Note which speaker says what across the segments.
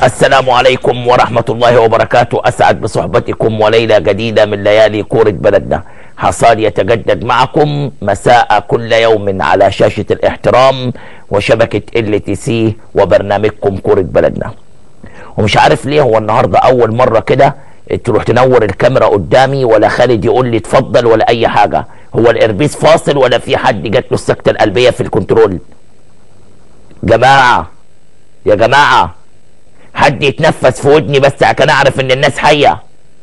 Speaker 1: السلام عليكم ورحمة الله وبركاته أسعد بصحبتكم وليلة جديدة من ليالي كورة بلدنا حصاد يتجدد معكم مساء كل يوم على شاشة الاحترام وشبكة ال تي سي وبرنامجكم كورة بلدنا ومش عارف ليه هو النهاردة أول مرة كده تروح تنور الكاميرا قدامي ولا خالد يقول لي اتفضل ولا أي حاجة هو الإربيس فاصل ولا في حد جات له السكتة القلبية في الكنترول جماعة يا جماعة حد يتنفس في ودني بس عشان اعرف ان الناس حيه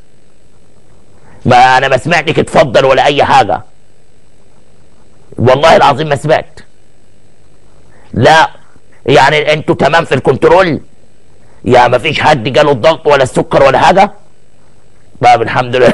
Speaker 1: ما انا ما سمعتك اتفضل ولا اي حاجه والله العظيم ما سمعت لا يعني انتوا تمام في الكنترول يا ما فيش حد جاله الضغط ولا السكر ولا حاجه طيب الحمد لله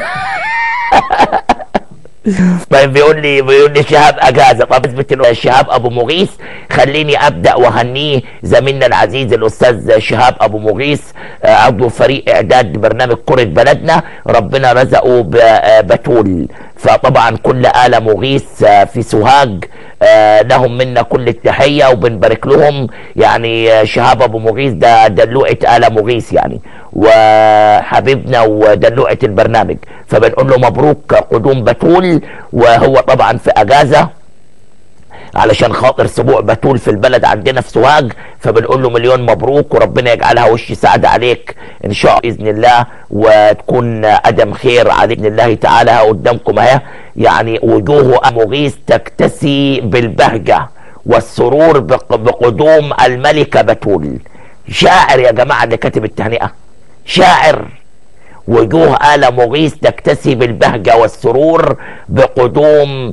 Speaker 1: طيب بيقول لي بيقول لي شهاب اجازه طب اثبت شهاب ابو مغيث خليني ابدا واهنيه زميلنا العزيز الاستاذ شهاب ابو مغيث عضو فريق اعداد برنامج كره بلدنا ربنا رزقه بتول فطبعا كل آلة مغيث في سوهاج لهم منا كل التحية وبنبارك لهم يعني شهاب ابو مغيث ده دلوقة آلة مغيث يعني وحبيبنا ودلوقة البرنامج فبنقول له مبروك قدوم بتول وهو طبعا في اجازة علشان خاطر سبوع بتول في البلد عندنا في سوهاج فبنقول له مليون مبروك وربنا يجعلها وش سعد عليك ان شاء الله باذن الله وتكون ادم خير عليك باذن الله تعالى قدامكم اهي يعني وجوه مغيث تكتسي بالبهجه والسرور بقدوم الملكه بتول شاعر يا جماعه اللي كاتب التهنئه شاعر وجوه آل مغيث تكتسي بالبهجة والسرور بقدوم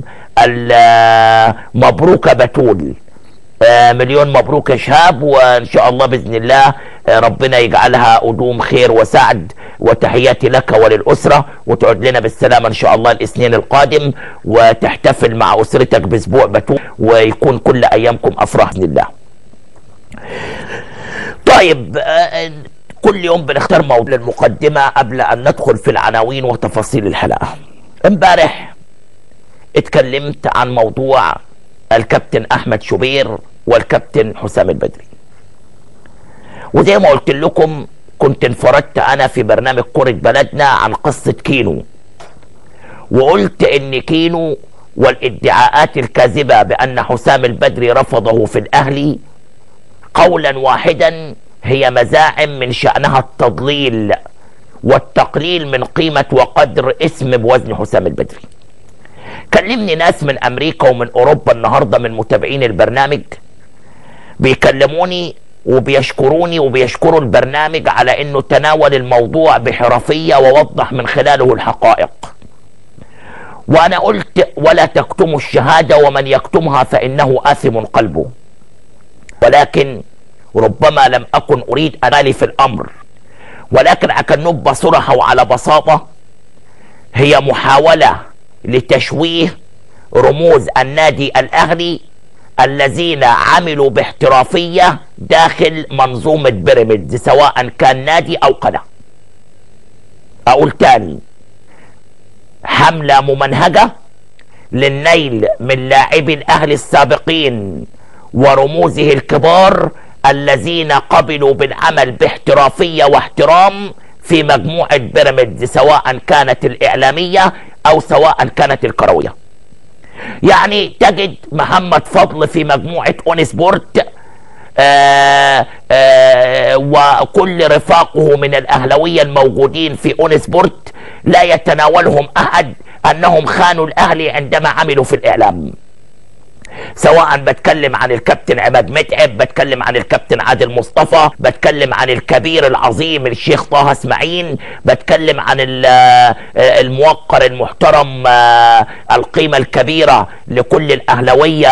Speaker 1: مبروك بتول مليون مبروك يا شهاب وان شاء الله باذن الله ربنا يجعلها قدوم خير وسعد وتحياتي لك وللاسره وتعود لنا بالسلامه ان شاء الله الاثنين القادم وتحتفل مع اسرتك باسبوع بتول ويكون كل ايامكم افراح باذن الله. طيب كل يوم بنختار موضوع للمقدمة قبل أن ندخل في العناوين وتفاصيل الحلقة امبارح اتكلمت عن موضوع الكابتن أحمد شوبير والكابتن حسام البدري وزي ما قلت لكم كنت انفردت أنا في برنامج كرة بلدنا عن قصة كينو وقلت إن كينو والادعاءات الكاذبة بأن حسام البدري رفضه في الأهلي قولا واحدا هي مزاعم من شأنها التضليل والتقليل من قيمة وقدر اسم بوزن حسام البدري كلمني ناس من أمريكا ومن أوروبا النهاردة من متابعين البرنامج بيكلموني وبيشكروني وبيشكروا البرنامج على انه تناول الموضوع بحرفية ووضح من خلاله الحقائق وانا قلت ولا تكتموا الشهادة ومن يكتمها فانه آثم قلبه ولكن ربما لم أكن أريد أن في الأمر ولكن أكن بصرها وعلى بساطة هي محاولة لتشويه رموز النادي الأهلي الذين عملوا باحترافية داخل منظومة بيراميدز سواء كان نادي أو قناة أقول تاني حملة ممنهجة للنيل من لاعبي الأهلي السابقين ورموزه الكبار الذين قبلوا بالعمل باحترافية واحترام في مجموعة بيراميدز سواء كانت الإعلامية أو سواء كانت الكروية يعني تجد محمد فضل في مجموعة أون سبورت آآ آآ وكل رفاقه من الأهلوية الموجودين في أون سبورت لا يتناولهم أحد أنهم خانوا الأهلي عندما عملوا في الإعلام سواء بتكلم عن الكابتن عماد متعب بتكلم عن الكابتن عادل مصطفى بتكلم عن الكبير العظيم الشيخ طه اسماعيل بتكلم عن الموقر المحترم القيمة الكبيرة لكل الأهلوية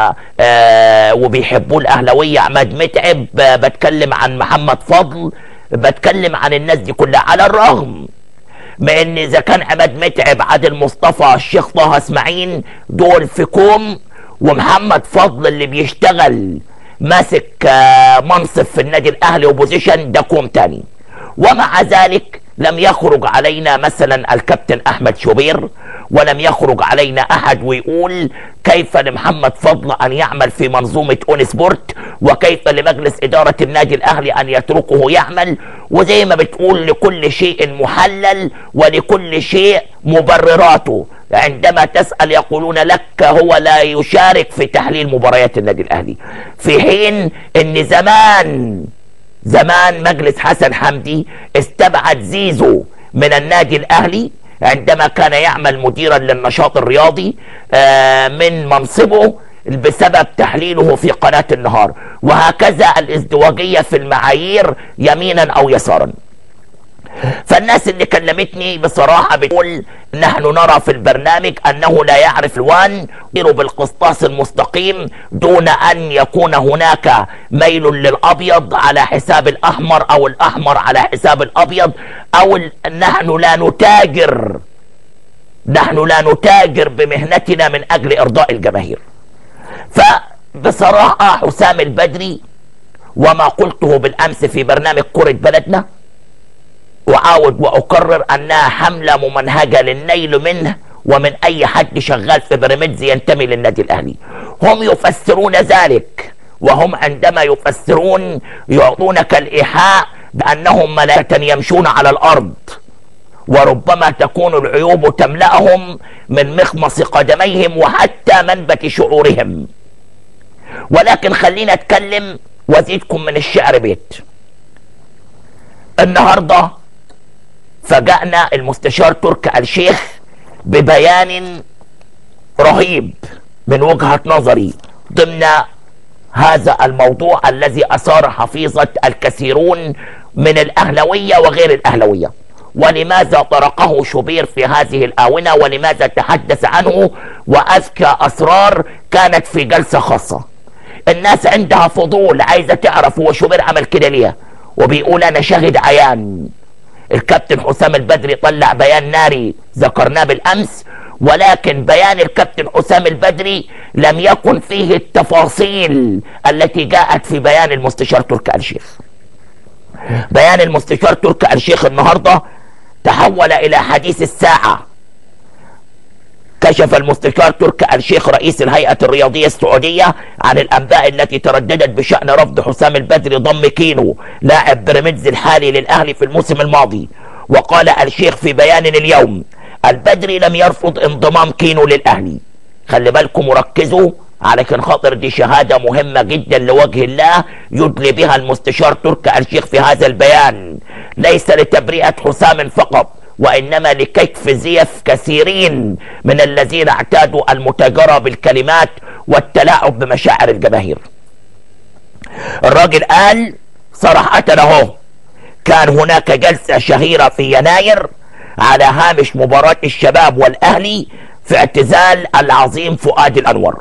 Speaker 1: وبيحبوه الأهلوية عماد متعب بتكلم عن محمد فضل بتكلم عن الناس دي كلها على الرغم من ان اذا كان عماد متعب عادل مصطفى الشيخ طه اسماعيل دول في كوم ومحمد فضل اللي بيشتغل ماسك منصب في النادي الاهلي وبوزيشن ده كوم تاني ومع ذلك لم يخرج علينا مثلا الكابتن احمد شوبير ولم يخرج علينا احد ويقول كيف لمحمد فضل ان يعمل في منظومه اون سبورت وكيف لمجلس اداره النادي الاهلي ان يتركه يعمل وزي ما بتقول لكل شيء محلل ولكل شيء مبرراته عندما تسأل يقولون لك هو لا يشارك في تحليل مباريات النادي الأهلي في حين ان زمان زمان مجلس حسن حمدي استبعد زيزو من النادي الأهلي عندما كان يعمل مديرا للنشاط الرياضي آه، من منصبه بسبب تحليله في قناة النهار وهكذا الازدواجية في المعايير يمينا أو يسارا فالناس اللي كلمتني بصراحة بتقول نحن نرى في البرنامج أنه لا يعرف الوان بالقسطاس المستقيم دون أن يكون هناك ميل للأبيض على حساب الأحمر أو الأحمر على حساب الأبيض أو نحن لا نتاجر نحن لا نتاجر بمهنتنا من أجل إرضاء الجماهير فبصراحة حسام البدري وما قلته بالأمس في برنامج كرة بلدنا أعاود وأكرر أنها حملة ممنهجة للنيل منه ومن أي حد شغال في بيراميدز ينتمي للنادي الأهلي هم يفسرون ذلك وهم عندما يفسرون يعطونك الإيحاء بأنهم ملائكة يمشون على الأرض وربما تكون العيوب تملأهم من مخمص قدميهم وحتى منبت شعورهم ولكن خلينا اتكلم وازيدكم من الشعر بيت النهارده فجأنا المستشار ترك الشيخ ببيان رهيب من وجهة نظري ضمن هذا الموضوع الذي أثار حفيظة الكثيرون من الأهلوية وغير الأهلوية ولماذا طرقه شوبير في هذه الآونة ولماذا تحدث عنه وأذكى أسرار كانت في جلسة خاصة الناس عندها فضول عايزة تعرف هو شوبير عمل كده ليه وبيقول أنا شاهد عيان الكابتن حسام البدري طلع بيان ناري ذكرناه بالامس ولكن بيان الكابتن حسام البدري لم يكن فيه التفاصيل التي جاءت في بيان المستشار تركي آل الشيخ بيان المستشار تركي آل الشيخ النهارده تحول الى حديث الساعه كشف المستشار تركي الشيخ رئيس الهيئة الرياضية السعودية عن الأنباء التي ترددت بشأن رفض حسام البدري ضم كينو لاعب بيراميدز الحالي للأهلي في الموسم الماضي وقال الشيخ في بيان اليوم البدري لم يرفض انضمام كينو للأهلي خلي بالكم وركزوا علشان خاطر دي شهادة مهمة جدا لوجه الله يدلي بها المستشار تركي الشيخ في هذا البيان ليس لتبرئة حسام فقط وإنما لكتف زيف كثيرين من الذين اعتادوا المتاجرة بالكلمات والتلاعب بمشاعر الجماهير الراجل قال صراحة اهو كان هناك جلسة شهيرة في يناير على هامش مباراة الشباب والأهلي في اعتزال العظيم فؤاد الأنور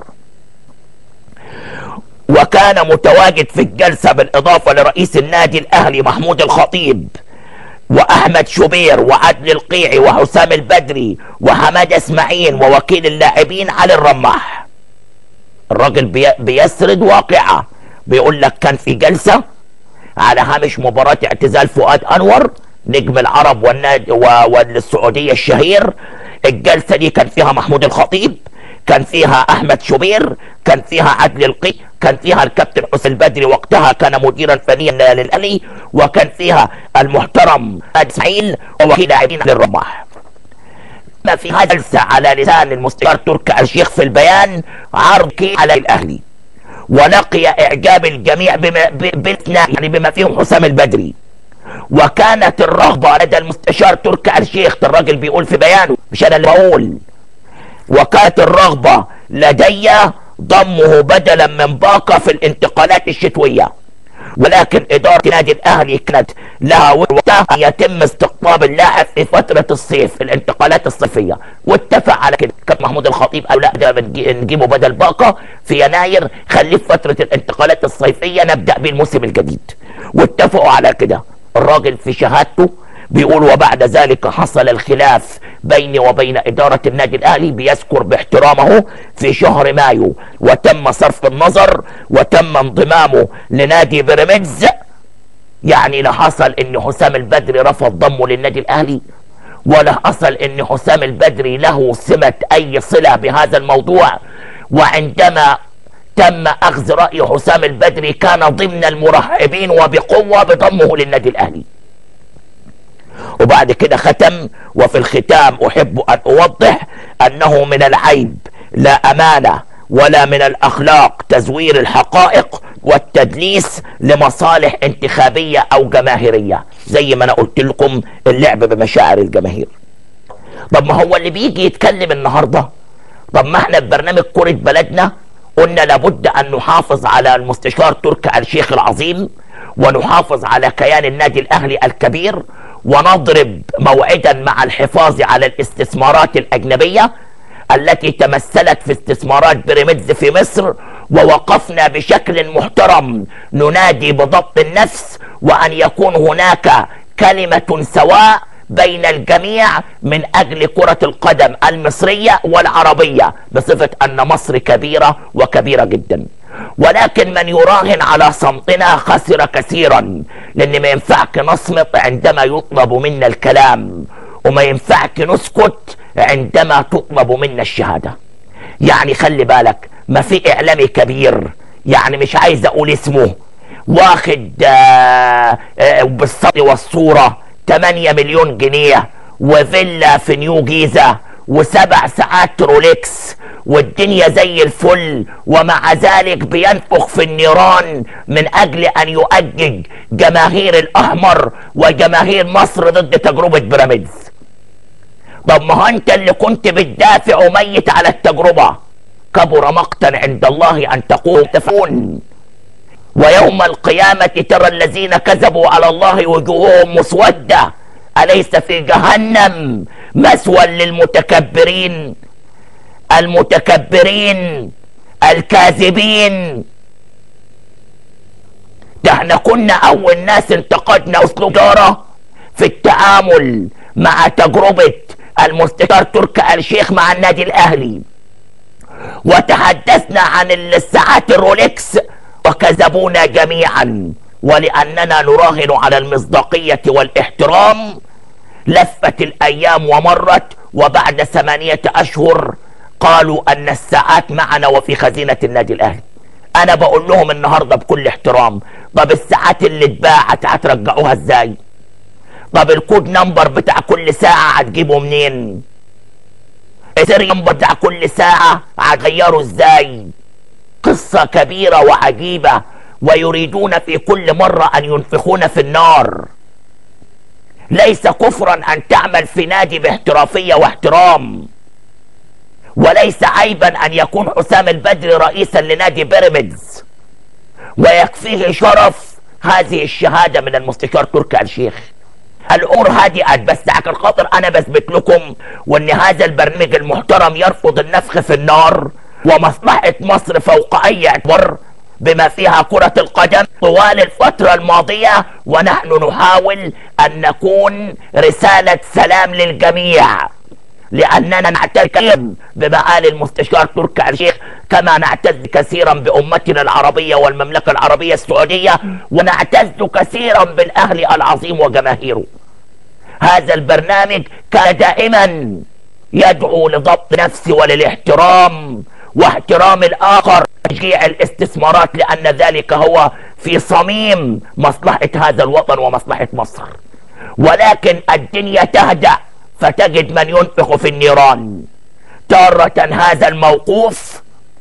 Speaker 1: وكان متواجد في الجلسة بالإضافة لرئيس النادي الأهلي محمود الخطيب واحمد شوبير وعدل القيعي وحسام البدري وحماد اسماعيل ووكيل اللاعبين علي الرماح الراجل بي بيسرد واقعة بيقول لك كان في جلسة على هامش مباراة اعتزال فؤاد انور نجم العرب والنادي والسعودية الشهير الجلسة دي كان فيها محمود الخطيب كان فيها احمد شوبير كان فيها عدل القي كان فيها الكابتن حسين البدري وقتها كان مديرا فنيا للاهلي وكان فيها المحترم اسماعيل ووكيل لاعبين للرماح ما في هذا جلسة على لسان المستشار تركي الشيخ في البيان عرض كي على الاهلي ولقي اعجاب الجميع بما باثناء يعني بما فيهم حسام البدري وكانت الرغبة لدى المستشار تركي الشيخ الراجل بيقول في بيانه مش انا اللي بقول وكانت الرغبة لدي ضمه بدلا من باقة في الانتقالات الشتوية ولكن إدارة نادي الأهلي كانت لها وقتها أن يتم استقطاب اللاعب في فترة الصيف الانتقالات الصيفية واتفق على كده كابتن محمود الخطيب قال لا ده نجيبه بدل باقة في يناير خليه في فترة الانتقالات الصيفية نبدأ بالموسم الجديد واتفقوا على كده الراجل في شهادته بيقول وبعد ذلك حصل الخلاف بيني وبين إدارة النادي الأهلي بيذكر باحترامه في شهر مايو وتم صرف النظر وتم انضمامه لنادي بيراميدز يعني لا حصل ان حسام البدري رفض ضمه للنادي الاهلي ولا حصل ان حسام البدري له سمة اي صلة بهذا الموضوع وعندما تم اخذ رأي حسام البدري كان ضمن المرحبين وبقوة بضمه للنادي الاهلي وبعد كده ختم وفي الختام احب ان اوضح انه من العيب لا امانه ولا من الاخلاق تزوير الحقائق والتدليس لمصالح انتخابيه او جماهيريه زي ما انا قلت لكم اللعب بمشاعر الجماهير طب ما هو اللي بيجي يتكلم النهارده طب ما احنا في برنامج كره بلدنا قلنا لابد ان نحافظ على المستشار تركي الشيخ العظيم ونحافظ على كيان النادي الاهلي الكبير ونضرب موعدا مع الحفاظ على الاستثمارات الاجنبيه التي تمثلت في استثمارات بيراميدز في مصر ووقفنا بشكل محترم ننادي بضبط النفس وان يكون هناك كلمه سواء بين الجميع من اجل كره القدم المصريه والعربيه بصفه ان مصر كبيره وكبيره جدا ولكن من يراهن على صمتنا خسر كثيرا لان ما ينفعك نصمت عندما يطلب منا الكلام وما ينفعك نسكت عندما تطلب منا الشهاده يعني خلي بالك ما في اعلامي كبير يعني مش عايز اقول اسمه واخد آه آه بالصوت والصوره 8 مليون جنيه وفيلا في نيو جيزه وسبع ساعات رولكس والدنيا زي الفل ومع ذلك بينفخ في النيران من اجل ان يؤجج جماهير الاحمر وجماهير مصر ضد تجربه بيراميدز طب ما هو انت اللي كنت بتدافع وميت على التجربه كبر مقتا عند الله ان تقوم تفون ويوم القيامة ترى الذين كذبوا على الله وجوههم مسودة أليس في جهنم مسوى للمتكبرين المتكبرين الكاذبين ده احنا كنا أول ناس انتقدنا أسلوب جارة في التعامل مع تجربة المستشار تركي الشيخ مع النادي الأهلي وتحدثنا عن الساعات الرولكس وكذبونا جميعا ولأننا نراهن على المصداقية والاحترام لفت الأيام ومرت وبعد ثمانية أشهر قالوا أن الساعات معنا وفي خزينة النادي الأهلي أنا بقول لهم النهاردة بكل احترام طب الساعات اللي اتباعت هترجعوها ازاي طب الكود نمبر بتاع كل ساعة هتجيبه منين السيري نمبر بتاع كل ساعة هتغيره ازاي قصة كبيرة وعجيبة ويريدون في كل مرة أن ينفخون في النار ليس كفرا أن تعمل في نادي باحترافية واحترام وليس عيبا أن يكون حسام البدري رئيسا لنادي بيراميدز ويكفيه شرف هذه الشهادة من المستشار تركي الشيخ الامور هادئه بس عشان خاطر انا بثبت لكم وان هذا البرنامج المحترم يرفض النفخ في النار ومصلحة مصر فوق أي اعتبار بما فيها كرة القدم طوال الفترة الماضية ونحن نحاول أن نكون رسالة سلام للجميع لأننا نعتز بمعالي المستشار تركي الشيخ كما نعتز كثيرا بأمتنا العربية والمملكة العربية السعودية ونعتز كثيرا بالأهل العظيم وجماهيره هذا البرنامج كان دائما يدعو لضبط نفسه وللاحترام واحترام الآخر تشجيع الاستثمارات لأن ذلك هو في صميم مصلحة هذا الوطن ومصلحة مصر ولكن الدنيا تهدأ فتجد من ينفخ في النيران تارة هذا الموقوف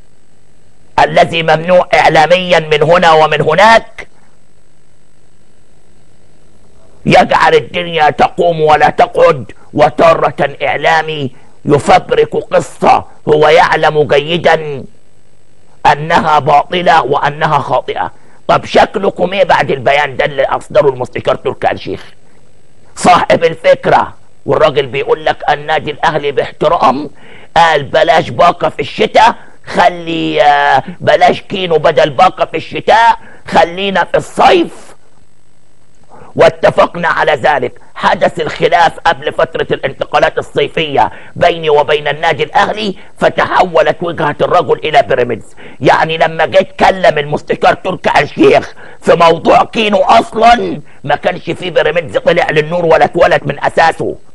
Speaker 1: الذي ممنوع إعلاميا من هنا ومن هناك يجعل الدنيا تقوم ولا تقعد وتارة إعلامي يفبرك قصة هو يعلم جيدا أنها باطلة وأنها خاطئة طب شكلكم ايه بعد البيان ده اللي أصدره المستشار تركي آل الشيخ صاحب الفكرة والراجل بيقول لك النادي الأهلي باحترام قال بلاش باقة في الشتاء خلي بلاش كينو بدل باقة في الشتاء خلينا في الصيف واتفقنا على ذلك حدث الخلاف قبل فترة الانتقالات الصيفية بيني وبين النادي الأهلي فتحولت وجهة الرجل إلى بيراميدز يعني لما جيت كلم المستشار تركي الشيخ في موضوع كينو أصلا ما كانش فيه بيراميدز طلع للنور ولا اتولد من أساسه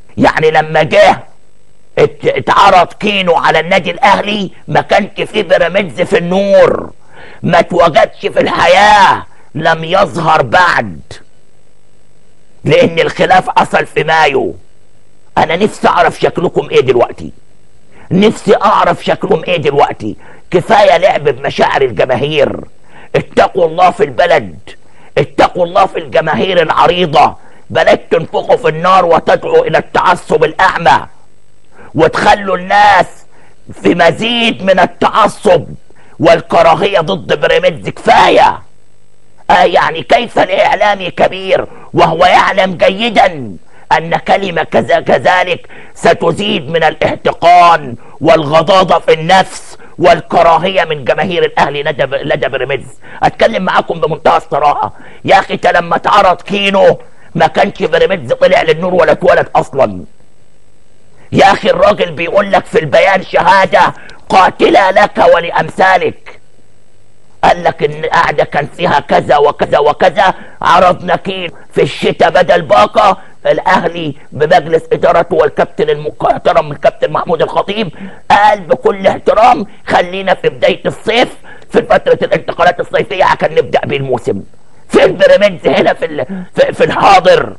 Speaker 1: يعني لما جه اتعرض كينو على النادي الاهلي ما كانش في بيراميدز في النور ما اتوجدش في الحياه لم يظهر بعد لان الخلاف حصل في مايو انا نفسي اعرف شكلكم ايه دلوقتي نفسي اعرف شكلهم ايه دلوقتي كفايه لعب بمشاعر الجماهير اتقوا الله في البلد اتقوا الله في الجماهير العريضه بلاش تنفخوا في النار وتدعوا الى التعصب الاعمى وتخلوا الناس في مزيد من التعصب والكراهيه ضد بريميدز كفايه آه يعني كيف الاعلامي كبير وهو يعلم جيدا ان كلمة كذا كذلك ستزيد من الاحتقان والغضاضة في النفس والكراهية من جماهير الاهلي لدى لدى بيراميدز اتكلم معاكم بمنتهى الصراحة يا اخي لما اتعرض كينو ما كانش بيراميدز طلع للنور ولا اتولد اصلا يا اخي الراجل بيقول لك في البيان شهادة قاتلة لك ولامثالك قال لك ان قاعده كان فيها كذا وكذا وكذا عرضنا كيل في الشتاء بدل باقه الاهلي بمجلس ادارته والكابتن المحترم الكابتن محمود الخطيب قال بكل احترام خلينا في بدايه الصيف في فتره الانتقالات الصيفيه عشان نبدا بالموسم فين بيراميدز هنا في في, في الحاضر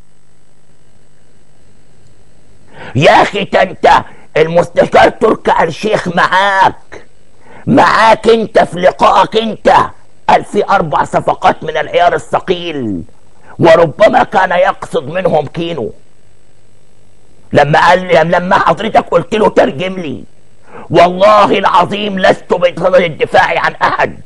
Speaker 1: يا اخي انت المستشار تركي الشيخ معاك معاك انت في لقائك انت قال في اربع صفقات من العيار الثقيل وربما كان يقصد منهم كينو لما قال لما حضرتك قلت له ترجم لي والله العظيم لست بصدد الدفاع عن احد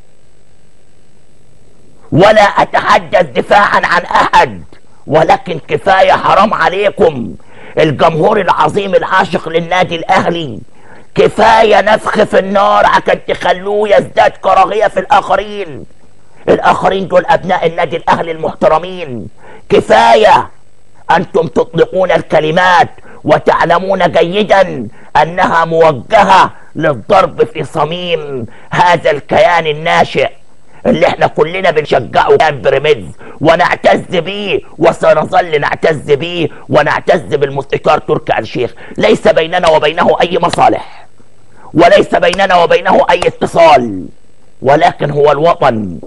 Speaker 1: ولا اتحدث دفاعا عن احد ولكن كفايه حرام عليكم الجمهور العظيم العاشق للنادي الاهلي كفايه نفخ في النار عشان تخلوه يزداد كراهيه في الاخرين الاخرين دول ابناء النادي الاهلي المحترمين كفايه انتم تطلقون الكلمات وتعلمون جيدا انها موجهه للضرب في صميم هذا الكيان الناشئ اللي احنا كلنا بنشجعه كان بيراميدز ونعتز بيه وسنظل نعتز بيه ونعتز بالمستشار تركي آل الشيخ ليس بيننا وبينه اي مصالح وليس بيننا وبينه اي اتصال ولكن هو الوطن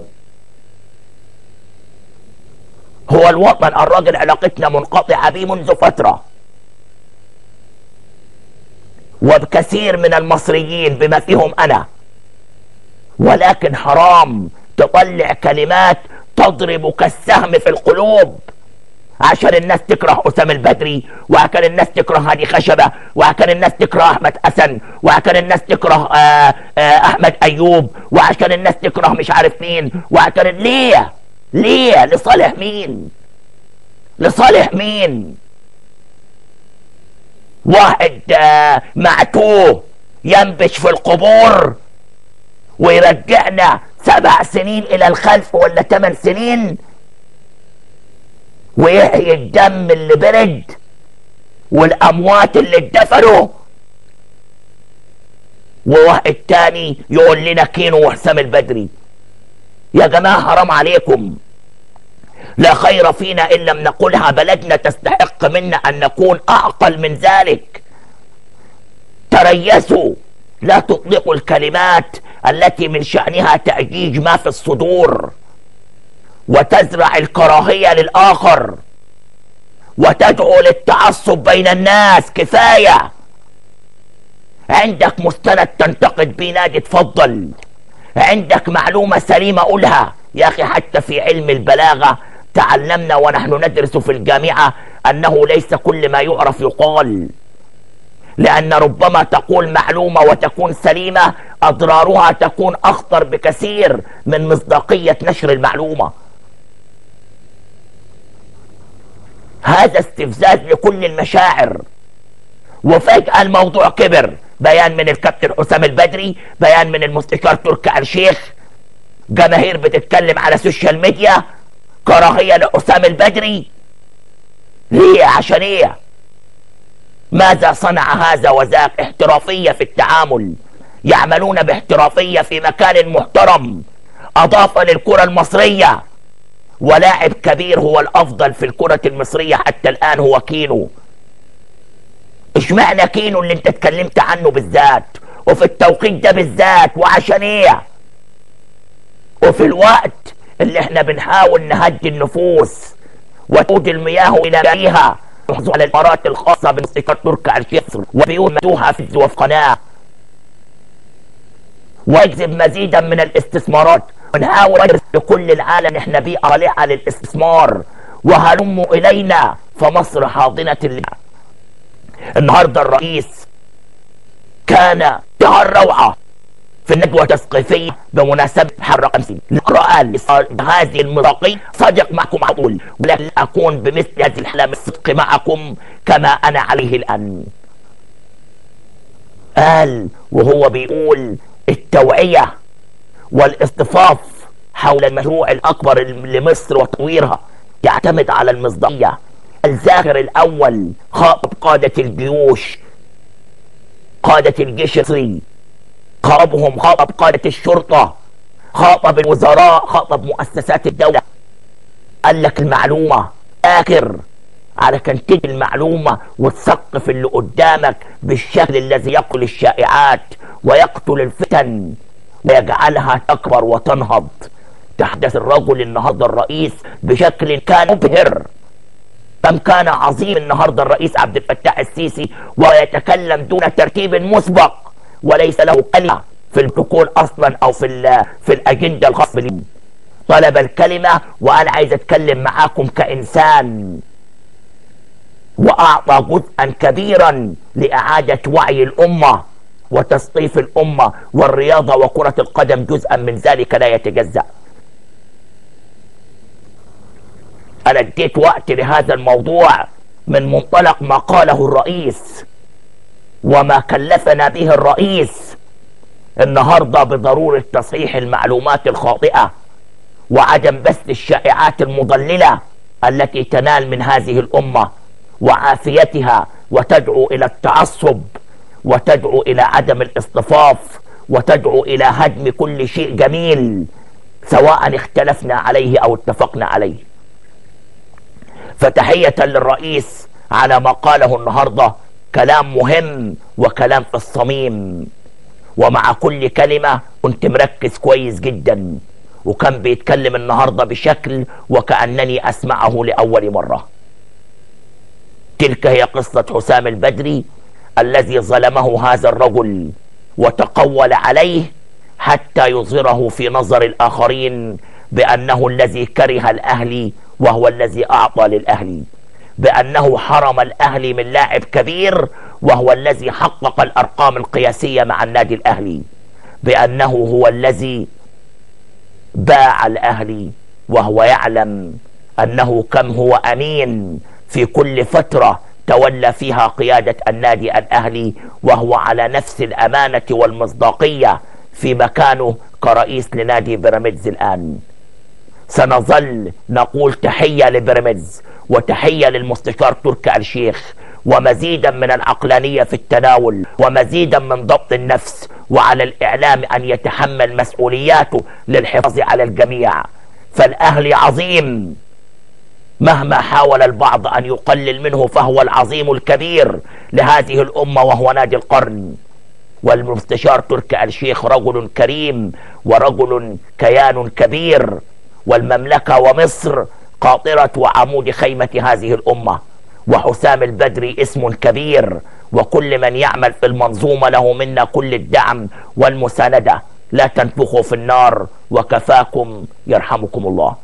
Speaker 1: هو الوطن الراجل علاقتنا منقطعة به منذ فترة وبكثير من المصريين بما فيهم انا ولكن حرام تطلع كلمات تضرب كالسهم في القلوب عشان الناس تكره اسامه البدري وعشان الناس تكره هادي خشبه وعشان الناس تكره احمد حسن وعشان الناس تكره آآ آه، آآ آه، احمد ايوب وعشان الناس تكره مش عارف مين وعشان ليه ليه لصالح مين لصالح مين واحد آه، معتوه ينبش في القبور ويرجعنا سبع سنين الى الخلف ولا ثمان سنين ويحيي الدم اللي برد والاموات اللي اتدفنوا وواحد تاني يقول لنا كينو وحسام البدري يا جماعة حرام عليكم لا خير فينا إن لم نقولها بلدنا تستحق منا أن نكون أعقل من ذلك تريسوا لا تطلقوا الكلمات التي من شأنها تأجيج ما في الصدور وتزرع الكراهية للآخر وتدعو للتعصب بين الناس كفاية عندك مستند تنتقد بيه نادي تفضل عندك معلومة سليمة قولها يا أخي حتى في علم البلاغة تعلمنا ونحن ندرس في الجامعة أنه ليس كل ما يعرف يقال لأن ربما تقول معلومة وتكون سليمة أضرارها تكون أخطر بكثير من مصداقية نشر المعلومة هذا استفزاز لكل المشاعر وفجأة الموضوع كبر بيان من الكابتن حسام البدري بيان من المستشار تركي آل الشيخ جماهير بتتكلم على السوشيال ميديا كراهية لحسام البدري ليه عشان ايه ماذا صنع هذا وذاك احترافية في التعامل يعملون باحترافية في مكان محترم اضاف للكرة المصرية ولاعب كبير هو الافضل في الكرة المصرية حتى الان هو كينو اشمعنى كينو اللي انت اتكلمت عنه بالذات وفي التوقيت ده بالذات وعشان ايه وفي الوقت اللي احنا بنحاول نهدي النفوس وتعود المياه الى فيها على الامارات الخاصه بموسيقى تركي الشيخ وبيوت مفتوحه في وفي قناه واجذب مزيدا من الاستثمارات ونحاول لكل العالم احنا بيئه صالحه للاستثمار وهلموا الينا فمصر حاضنه الله النهارده الرئيس كان شهر روعه في الندوة التثقيفية بمناسبة حر خمسين قال هذه المراقي صادق معكم على طول ولكن أكون بمثل هذه الحالة من الصدق معكم كما أنا عليه الآن قال وهو بيقول التوعية والاصطفاف حول المشروع الأكبر لمصر وتطويرها يعتمد على المصداقية الزاهر الأول خاطب قادة الجيوش قادة الجيش المصري خاطبهم خاطب قادة الشرطة خاطب الوزراء خاطب مؤسسات الدولة قال لك المعلومة آخر على كان تجي المعلومة وتثقف اللي قدامك بالشكل الذي يقتل الشائعات ويقتل الفتن ويجعلها تكبر وتنهض تحدث الرجل النهارده الرئيس بشكل كان مبهر كم كان عظيم النهارده الرئيس عبد الفتاح السيسي ويتكلم دون ترتيب مسبق وليس له كلمه في البروتوكول اصلا او في في الاجنده الخاصه به طلب الكلمه وانا عايز اتكلم معاكم كانسان واعطى جزءا كبيرا لاعاده وعي الامه وتثقيف الامه والرياضه وكره القدم جزءا من ذلك لا يتجزا انا اديت وقت لهذا الموضوع من منطلق ما قاله الرئيس وما كلفنا به الرئيس النهارده بضروره تصحيح المعلومات الخاطئه وعدم بث الشائعات المضلله التي تنال من هذه الامه وعافيتها وتدعو الى التعصب وتدعو الى عدم الاصطفاف وتدعو الى هدم كل شيء جميل سواء اختلفنا عليه او اتفقنا عليه فتحيه للرئيس على ما قاله النهارده كلام مهم وكلام في الصميم ومع كل كلمه كنت مركز كويس جدا وكان بيتكلم النهارده بشكل وكانني اسمعه لاول مره تلك هي قصه حسام البدري الذي ظلمه هذا الرجل وتقول عليه حتى يظهره في نظر الاخرين بانه الذي كره الاهلي وهو الذي اعطى للاهلي بانه حرم الاهلي من لاعب كبير وهو الذي حقق الارقام القياسيه مع النادي الاهلي بانه هو الذي باع الاهلي وهو يعلم انه كم هو امين في كل فتره تولى فيها قياده النادي الاهلي وهو على نفس الامانه والمصداقيه في مكانه كرئيس لنادي بيراميدز الان سنظل نقول تحيه لبيراميدز وتحيه للمستشار تركي الشيخ ومزيدا من العقلانيه في التناول ومزيدا من ضبط النفس وعلى الاعلام ان يتحمل مسؤولياته للحفاظ على الجميع فالاهلي عظيم مهما حاول البعض ان يقلل منه فهو العظيم الكبير لهذه الامه وهو نادي القرن والمستشار تركي الشيخ رجل كريم ورجل كيان كبير والمملكه ومصر قاطره وعمود خيمه هذه الامه وحسام البدري اسم كبير وكل من يعمل في المنظومه له منا كل الدعم والمسانده لا تنفخوا في النار وكفاكم يرحمكم الله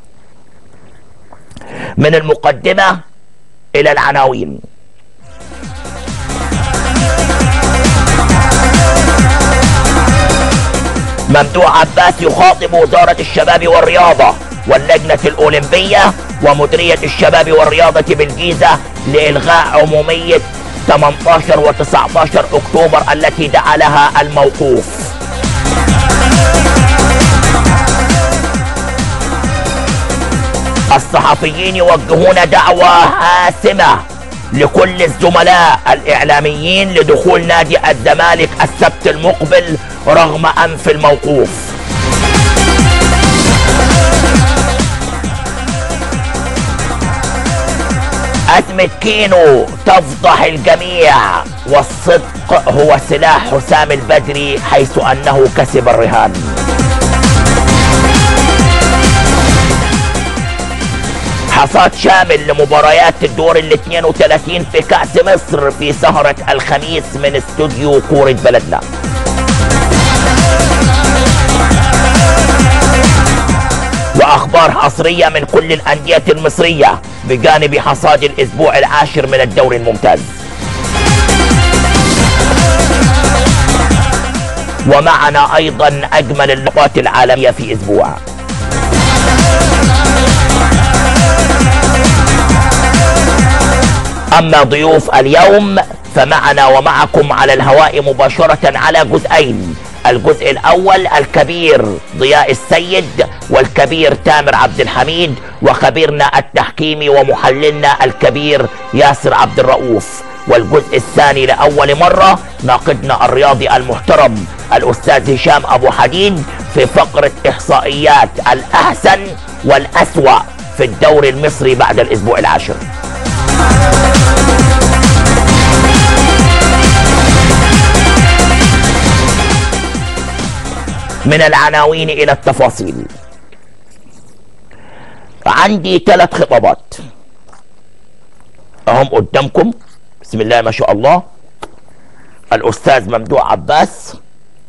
Speaker 1: من المقدمة إلى العناوين ممدوح عباس يخاطب وزارة الشباب والرياضة واللجنة الأولمبية ومديرية الشباب والرياضة بالجيزة لإلغاء عمومية 18 و 19 أكتوبر التي دعا لها الموقوف الصحفيين يوجهون دعوة حاسمة لكل الزملاء الإعلاميين لدخول نادي الزمالك السبت المقبل رغم أنف الموقوف أزمة كينو تفضح الجميع والصدق هو سلاح حسام البدري حيث أنه كسب الرهان حصاد شامل لمباريات الدور ال 32 في كأس مصر في سهرة الخميس من استوديو كورة بلدنا واخبار حصريه من كل الانديه المصريه بجانب حصاد الاسبوع العاشر من الدوري الممتاز ومعنا ايضا اجمل اللقاءات العالميه في اسبوع اما ضيوف اليوم فمعنا ومعكم على الهواء مباشره على جزئين الجزء الاول الكبير ضياء السيد والكبير تامر عبد الحميد وخبيرنا التحكيمي ومحللنا الكبير ياسر عبد الرؤوف والجزء الثاني لاول مره ناقدنا الرياضي المحترم الاستاذ هشام ابو حديد في فقره احصائيات الاحسن والاسوا في الدوري المصري بعد الاسبوع العاشر من العناوين الى التفاصيل عندي ثلاث خطابات اهم قدامكم بسم الله ما شاء الله الاستاذ ممدوح عباس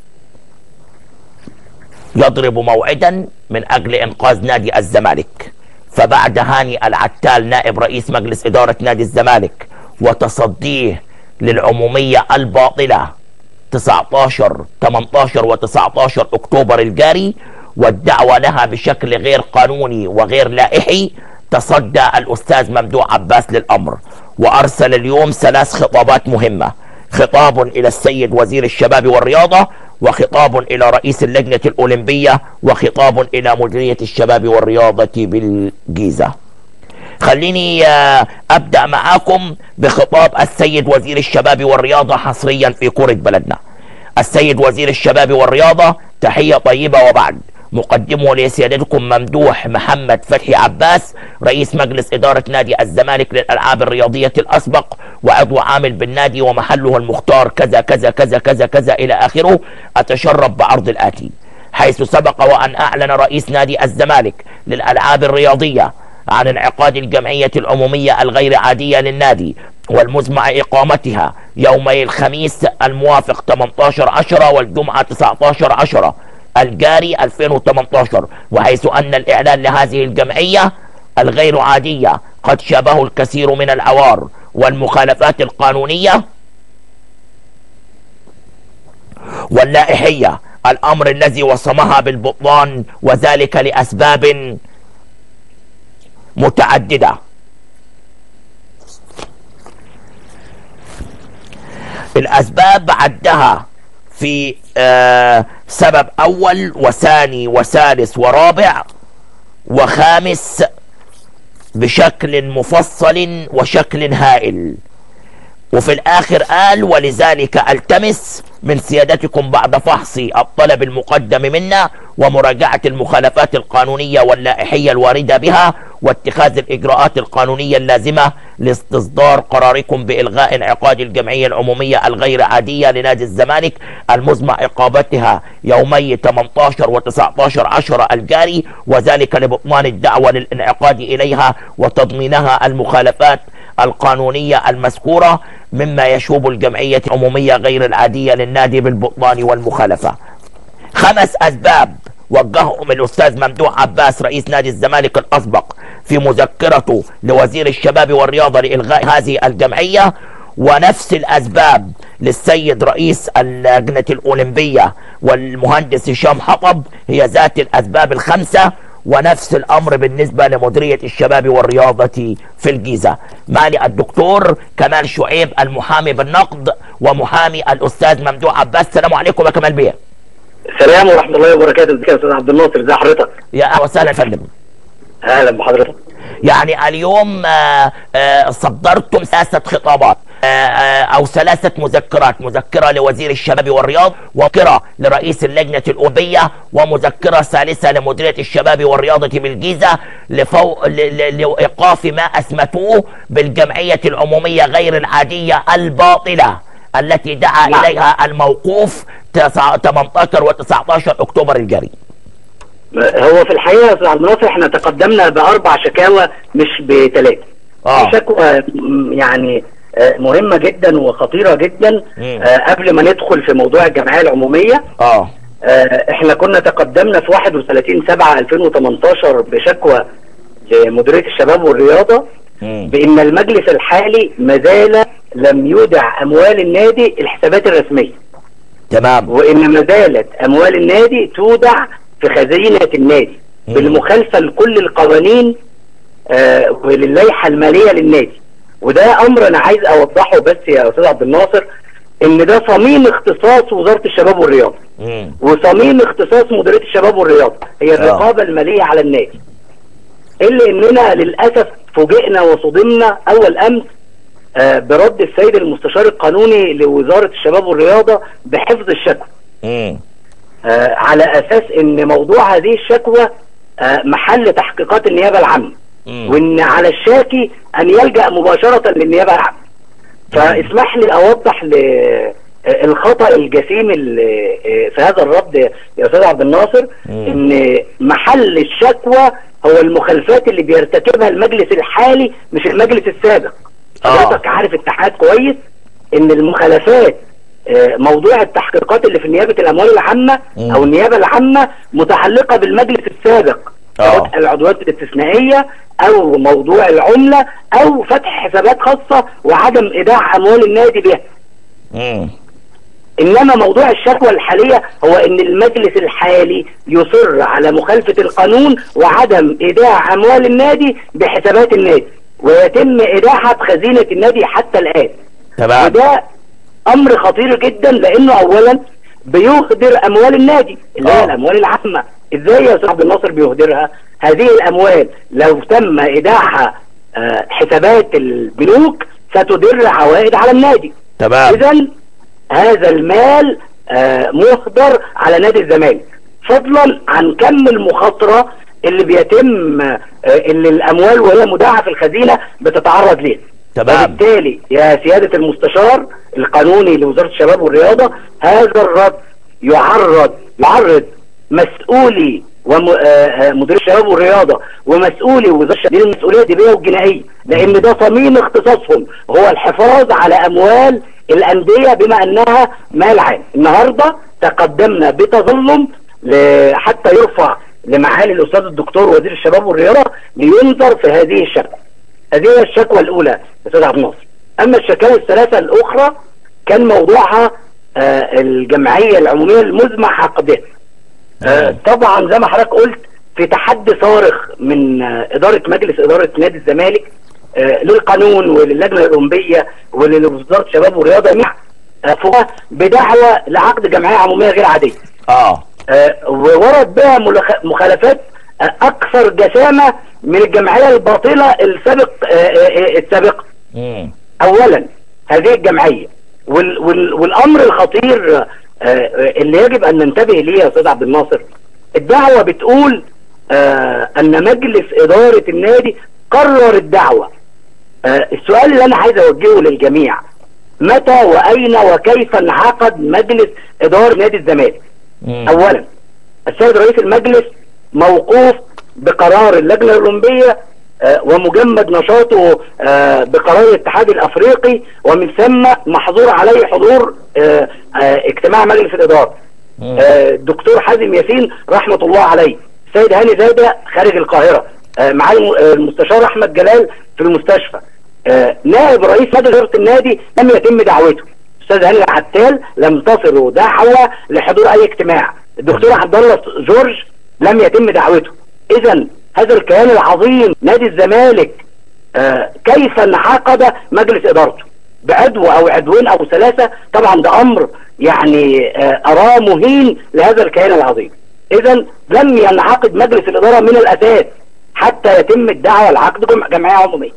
Speaker 1: يضرب موعدا من اجل انقاذ نادي الزمالك فبعد هاني العتال نائب رئيس مجلس اداره نادي الزمالك وتصديه للعموميه الباطله 19 18 و19 اكتوبر الجاري والدعوه لها بشكل غير قانوني وغير لائحي تصدى الاستاذ ممدوح عباس للامر وارسل اليوم ثلاث خطابات مهمه خطاب الى السيد وزير الشباب والرياضه وخطاب الى رئيس اللجنه الاولمبيه وخطاب الى مديريه الشباب والرياضه بالجيزه خليني آه، ابدا معاكم بخطاب السيد وزير الشباب والرياضه حصريا في كوره بلدنا السيد وزير الشباب والرياضه تحيه طيبه وبعد مقدمه لسيادتكم ممدوح محمد فتحي عباس رئيس مجلس إدارة نادي الزمالك للألعاب الرياضية الأسبق وعضو عامل بالنادي ومحله المختار كذا كذا كذا كذا كذا إلى آخره أتشرف بعرض الآتي حيث سبق وأن أعلن رئيس نادي الزمالك للألعاب الرياضية عن انعقاد الجمعية العمومية الغير عادية للنادي والمزمع إقامتها يومي الخميس الموافق 18 10 والجمعة 19 10 الجاري 2018 وحيث أن الإعلان لهذه الجمعية الغير عادية قد شابه الكثير من العوار والمخالفات القانونية واللائحية الأمر الذي وصمها بالبطلان وذلك لأسباب متعددة الأسباب عدها في آه سبب أول وثاني وثالث ورابع وخامس بشكل مفصل وشكل هائل وفي الآخر قال ولذلك ألتمس من سيادتكم بعد فحص الطلب المقدم منا ومراجعة المخالفات القانونية واللائحية الواردة بها واتخاذ الإجراءات القانونية اللازمة لاستصدار قراركم بإلغاء انعقاد الجمعية العمومية الغير عادية لنادي الزمالك المزمع إقامتها يومي 18 و 19 10 الجاري وذلك لبطلان الدعوة للانعقاد إليها وتضمينها المخالفات القانونية المذكورة مما يشوب الجمعية العمومية غير العادية للنادي بالبطلان والمخالفة خمس أسباب وجههم الأستاذ ممدوح عباس رئيس نادي الزمالك الأسبق في مذكرته لوزير الشباب والرياضة لإلغاء هذه الجمعية ونفس الأسباب للسيد رئيس اللجنة الأولمبية والمهندس هشام حطب هي ذات الأسباب الخمسة ونفس الامر بالنسبه لمديريه الشباب والرياضه في الجيزه معي الدكتور كمال شعيب المحامي بالنقد ومحامي الاستاذ ممدوح عباس السلام عليكم يا كمال بيه
Speaker 2: السلام ورحمه الله وبركاته ازيك يا استاذ عبد الناصر ازي حضرتك
Speaker 1: يا اهلا وسهلا يا فندم
Speaker 2: اهلا بحضرتك
Speaker 1: يعني اليوم آه، آه، صدرتم ثلاثه خطابات آه، آه، او ثلاثه مذكرات مذكره لوزير الشباب والرياض ومذكره لرئيس اللجنه الاولمبيه ومذكره ثالثه لمديريه الشباب والرياضه بالجيزه لفو... ل... ل... لايقاف ما اثبتوه بالجمعيه العموميه غير العاديه الباطله التي دعا
Speaker 2: نعم.
Speaker 1: اليها الموقوف 18 و19 اكتوبر الجاري
Speaker 2: هو في الحقيقه يا استاذ عبد الناصر احنا تقدمنا باربع شكاوى مش بثلاثه
Speaker 1: آه.
Speaker 2: في شكوى م- يعني آه، مهمه جدا وخطيره جدا
Speaker 1: مم.
Speaker 2: آه، قبل ما ندخل في موضوع الجمعيه العموميه
Speaker 1: اه
Speaker 2: آه، احنا كنا تقدمنا في 31 7 2018 بشكوى لمديريه الشباب والرياضه
Speaker 1: مم.
Speaker 2: بان المجلس الحالي ما زال لم يودع اموال النادي الحسابات الرسميه
Speaker 1: تمام
Speaker 2: وان ما زالت اموال النادي تودع في خزينه النادي
Speaker 1: مم.
Speaker 2: بالمخالفه لكل القوانين آه وللائحه الماليه للنادي وده امر انا عايز اوضحه بس يا استاذ عبد الناصر ان ده صميم اختصاص وزاره الشباب والرياضه
Speaker 1: مم.
Speaker 2: وصميم اختصاص مديريه الشباب والرياضه هي الرقابه الماليه على النادي الا اننا للاسف فوجئنا وصدمنا اول امس آه، برد السيد المستشار القانوني لوزاره الشباب والرياضه بحفظ الشكوى
Speaker 1: مم.
Speaker 2: آه، على اساس ان موضوع هذه الشكوى آه، محل تحقيقات النيابه العامه
Speaker 1: مم.
Speaker 2: وان على الشاكي ان يلجا مباشره للنيابه العامه فاسمح لي اوضح ل آه، الخطا الجسيم اللي آه، في هذا الرد يا استاذ عبد الناصر
Speaker 1: مم.
Speaker 2: ان محل الشكوى هو المخالفات اللي بيرتكبها المجلس الحالي مش المجلس السابق
Speaker 1: آه.
Speaker 2: حضرتك عارف اتحاد كويس ان المخالفات آه، موضوع التحقيقات اللي في نيابه الاموال العامه
Speaker 1: مم.
Speaker 2: او النيابه العامه متعلقه بالمجلس السابق
Speaker 1: آه.
Speaker 2: سواء العضويات الاستثنائيه او موضوع العمله او فتح حسابات خاصه وعدم ايداع اموال النادي بها
Speaker 1: مم.
Speaker 2: انما موضوع الشكوى الحاليه هو ان المجلس الحالي يصر على مخالفه القانون وعدم ايداع اموال النادي بحسابات النادي ويتم ايداعها بخزينه النادي حتى الان
Speaker 1: تمام
Speaker 2: وده امر خطير جدا لانه اولا بيهدر اموال النادي اللي هي
Speaker 1: آه.
Speaker 2: الاموال العامه ازاي يا استاذ عبد الناصر بيهدرها هذه الاموال لو تم ايداعها آه، حسابات البنوك ستدر عوائد على النادي
Speaker 1: تمام
Speaker 2: اذا هذا المال آه، مهدر على نادي الزمالك فضلا عن كم المخاطره اللي بيتم آه، اللي الاموال وهي مودعه في الخزينه بتتعرض ليها
Speaker 1: تمام
Speaker 2: وبالتالي يا سيادة المستشار القانوني لوزارة الشباب والرياضة هذا الرد يعرض يعرض مسؤولي ومدير الشباب والرياضة ومسؤولي وزارة الشباب دي المسؤولية دينية وجنائية لأن ده صميم اختصاصهم هو الحفاظ على أموال الأندية بما أنها مال عام النهاردة تقدمنا بتظلم ل- حتى يرفع لمعالي الأستاذ الدكتور وزير الشباب والرياضة لينظر في هذه الشكوى هذه هي الشكوى الاولى يا استاذ عبد الناصر اما الشكاوى الثلاثه الاخرى كان موضوعها آه الجمعيه العموميه المزمع عقدها آه طبعا زي ما حضرتك قلت في تحدي صارخ من آه اداره مجلس اداره نادي الزمالك آه للقانون وللجنه الاولمبيه ولوزاره الشباب والرياضه جميعا آه فوقها بدعوى لعقد جمعيه عموميه غير عاديه
Speaker 1: اه
Speaker 2: آه، وورد بها ملخ- مخالفات آه، اكثر جسامه من الجمعيه الباطله السابق آه، آه، السابقه
Speaker 1: مم.
Speaker 2: اولا هذه الجمعيه وال وال والامر الخطير آه، آه، اللي يجب ان ننتبه ليه يا استاذ عبد الناصر الدعوه بتقول آه، ان مجلس اداره النادي قرر الدعوه آه، السؤال اللي انا عايز اوجهه للجميع متى واين وكيف انعقد مجلس اداره نادي الزمالك
Speaker 1: مم.
Speaker 2: اولا السيد رئيس المجلس موقوف بقرار اللجنه الاولمبيه آه، ومجمد نشاطه آه، بقرار الاتحاد الافريقي ومن ثم محظور عليه حضور آه، آه، اجتماع مجلس الاداره
Speaker 1: مم.
Speaker 2: آه، الدكتور حازم ياسين رحمه الله عليه السيد هاني زاده خارج القاهره آه، معالي الم- آه، المستشار احمد جلال في المستشفى آه، نائب رئيس مجلس اداره النادي لم يتم دعوته استاذ هاني عتال لم تصله دعوه لحضور اي اجتماع الدكتور عبد الله جورج لم يتم دعوته اذا هذا الكيان العظيم نادي الزمالك آه، كيف انعقد مجلس ادارته بعدو او عدوين او ثلاثه طبعا ده امر يعني آه، اراه مهين لهذا الكيان العظيم اذا لم ينعقد مجلس الاداره من الاساس حتى يتم الدعوه لعقد جم- جمعيه عموميه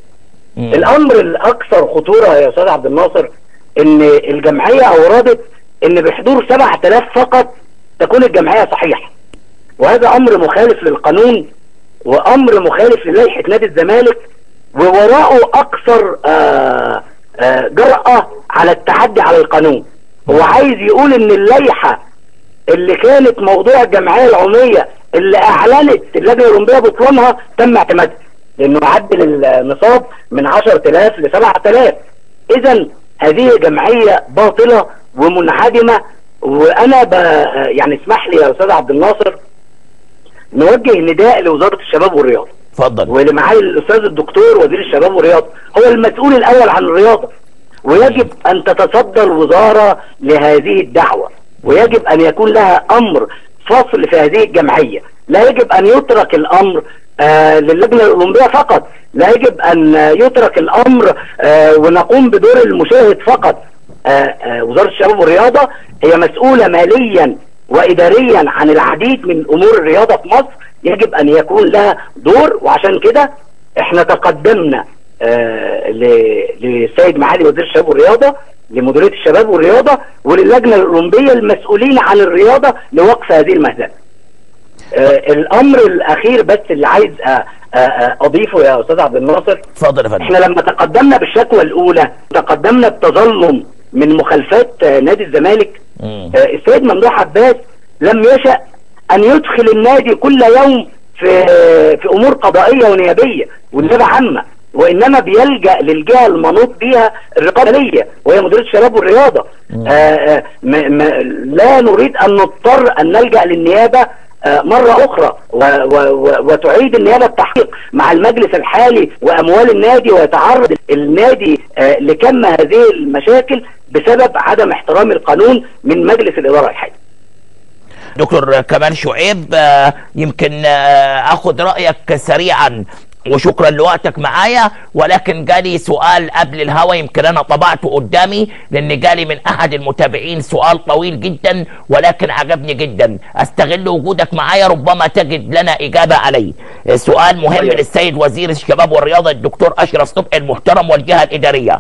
Speaker 1: مم.
Speaker 2: الامر الاكثر خطوره يا استاذ عبد الناصر ان الجمعيه اوردت ان بحضور 7000 فقط تكون الجمعيه صحيحه وهذا امر مخالف للقانون وامر مخالف للائحه نادي الزمالك ووراءه اكثر آه آه جرأة على التحدي على القانون هو عايز يقول ان اللائحه اللي كانت موضوع الجمعيه العموميه اللي اعلنت اللجنه الاولمبيه بطلانها تم اعتمادها لانه عدل النصاب من 10000 ل 7000 اذا هذه جمعيه باطله ومنعدمه وانا ب... يعني اسمح لي يا استاذ عبد الناصر نوجه نداء لوزاره الشباب والرياضه
Speaker 1: اتفضل
Speaker 2: واللي معايا الاستاذ الدكتور وزير الشباب والرياضه هو المسؤول الاول عن الرياضه ويجب ان تتصدى الوزاره لهذه الدعوه ويجب ان يكون لها امر فصل في هذه الجمعيه لا يجب ان يترك الامر آه للجنه الاولمبيه فقط لا يجب ان يترك الامر آه ونقوم بدور المشاهد فقط آه آه وزاره الشباب والرياضه هي مسؤوله ماليا واداريا عن العديد من امور الرياضه في مصر يجب ان يكون لها دور وعشان كده احنا تقدمنا آه ل- للسيد معالي وزير الشباب والرياضه لمديريه الشباب والرياضه وللجنه الاولمبيه المسؤولين عن الرياضه لوقف هذه المهزله. آه الامر الاخير بس اللي عايز آه آه آه اضيفه يا استاذ عبد الناصر
Speaker 1: اتفضل يا فندم
Speaker 2: احنا لما تقدمنا بالشكوى الاولى تقدمنا بتظلم من مخالفات آه، نادي الزمالك
Speaker 1: مم.
Speaker 2: آه، السيد ممدوح عباس لم يشأ ان يدخل النادي كل يوم في في امور قضائيه ونيابيه والنيابه عامه وانما بيلجا للجهه المنوط بها الرقابيه وهي مديريه الشباب والرياضه آه آه م م لا نريد ان نضطر ان نلجا للنيابه آه، مرة أخرى و و و وتعيد النيابة التحقيق مع المجلس الحالي وأموال النادي ويتعرض النادي آه، لكم هذه المشاكل بسبب عدم احترام القانون من مجلس الإدارة الحالي
Speaker 1: دكتور كمال شعيب آه، يمكن آه، اخذ رايك سريعا وشكرا لوقتك معايا ولكن جالي سؤال قبل الهوا يمكن انا طبعته قدامي لان جالي من احد المتابعين سؤال طويل جدا ولكن عجبني جدا استغل وجودك معايا ربما تجد لنا اجابه عليه سؤال مهم
Speaker 2: طيب.
Speaker 1: للسيد وزير الشباب والرياضه الدكتور اشرف صبحي المحترم والجهه الاداريه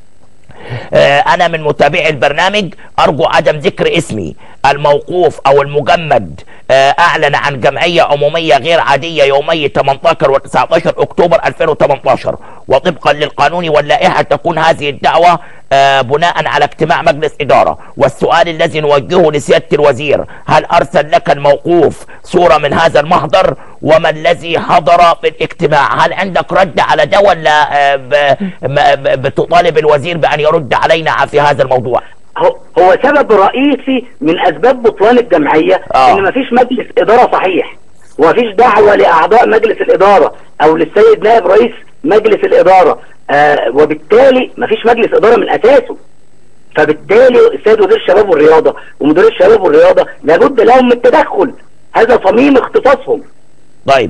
Speaker 1: آه، انا من متابعي البرنامج ارجو عدم ذكر اسمي الموقوف او المجمد آه، اعلن عن جمعيه عموميه غير عاديه يومي 18 و 19 اكتوبر 2018 وطبقا للقانون واللائحه تكون هذه الدعوه آه، بناء على اجتماع مجلس اداره والسؤال الذي نوجهه لسياده الوزير هل ارسل لك الموقوف صوره من هذا المحضر وما الذي حضر في الاجتماع هل عندك رد على ده ولا آه، ب- م- ب- بتطالب الوزير بان يرد علينا في هذا الموضوع
Speaker 2: هو هو سبب رئيسي من اسباب بطلان الجمعيه
Speaker 1: آه.
Speaker 2: ان مفيش مجلس اداره صحيح ومفيش دعوه لاعضاء مجلس الاداره او للسيد نائب رئيس مجلس الاداره آه وبالتالي مفيش مجلس اداره من اساسه فبالتالي السيد وزير الشباب والرياضه ومدير الشباب والرياضه لابد لهم من التدخل هذا صميم اختصاصهم
Speaker 1: طيب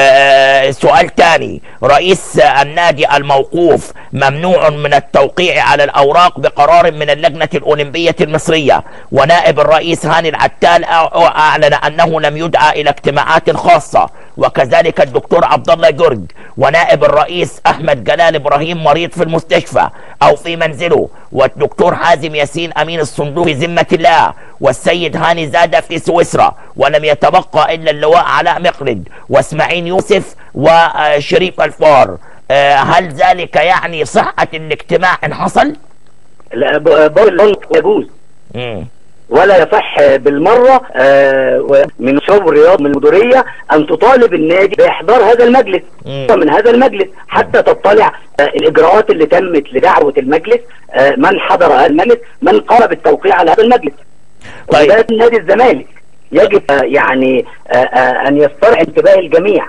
Speaker 1: آه سؤال تاني رئيس النادي الموقوف ممنوع من التوقيع على الأوراق بقرار من اللجنة الأولمبية المصرية ونائب الرئيس هاني العتال أع- أعلن أنه لم يدعى إلى اجتماعات خاصة وكذلك الدكتور عبد الله جرج ونائب الرئيس أحمد جلال إبراهيم مريض في المستشفى أو في منزله والدكتور حازم ياسين أمين الصندوق في ذمة الله والسيد هاني زادة في سويسرا ولم يتبقى إلا اللواء علاء مقلد واسماعيل يوسف وشريف الفار آه، هل ذلك يعني صحة الاجتماع إن حصل؟
Speaker 2: لا، ب- بول لا يجوز
Speaker 1: مم.
Speaker 2: ولا يصح بالمرة آه، من الشباب والرياض من المديرية أن تطالب النادي بإحضار هذا المجلس
Speaker 1: مم.
Speaker 2: من هذا المجلس حتى تطلع آه، الإجراءات اللي تمت لدعوة المجلس آه، من حضر هذا المجلس من قام بالتوقيع على هذا المجلس
Speaker 1: طيب.
Speaker 2: وده نادي الزمالك يجب آه، يعني آه، آه، أن يسترعي انتباه الجميع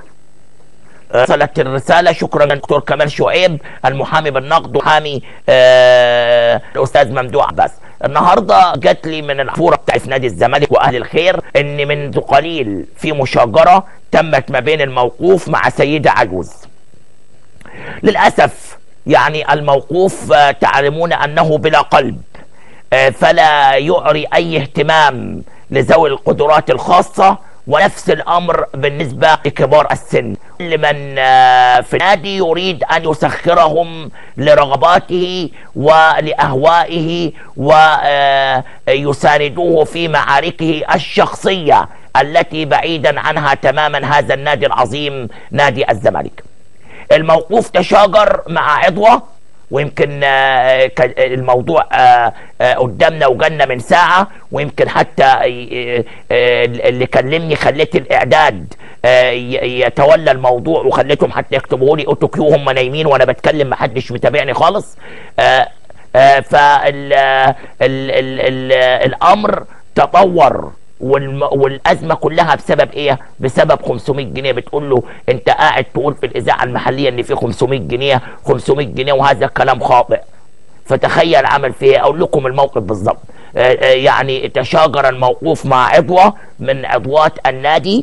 Speaker 1: وصلت الرسالة شكرا دكتور كمال شعيب المحامي بالنقد وحامي آه الأستاذ ممدوح عباس النهاردة جات لي من العفورة بتاع في نادي الزمالك وأهل الخير إن منذ قليل في مشاجرة تمت ما بين الموقوف مع سيدة عجوز للأسف يعني الموقوف آه، تعلمون أنه بلا قلب آه، فلا يعري أي اهتمام لذوي القدرات الخاصة ونفس الامر بالنسبه لكبار السن كل من آه، في النادي يريد ان يسخرهم لرغباته ولاهوائه ويساندوه في معاركه الشخصيه التي بعيدا عنها تماما هذا النادي العظيم نادي الزمالك الموقوف تشاجر مع عضوه ويمكن آه، ك- الموضوع آه، آه، قدامنا وجالنا من ساعة ويمكن حتى آه، آه، اللي كلمني خليت الإعداد آه، ي- يتولى الموضوع وخليتهم حتى يكتبوا لي اوتو كيو هم نايمين وانا بتكلم محدش متابعني خالص فالامر تطور والم... والازمه كلها بسبب ايه؟ بسبب 500 جنيه بتقول له انت قاعد تقول في الاذاعه المحليه ان في 500 جنيه 500 جنيه وهذا كلام خاطئ فتخيل عمل فيه إيه؟ اقول لكم الموقف بالظبط آه، آه، يعني تشاجر الموقوف مع عضوه من عضوات النادي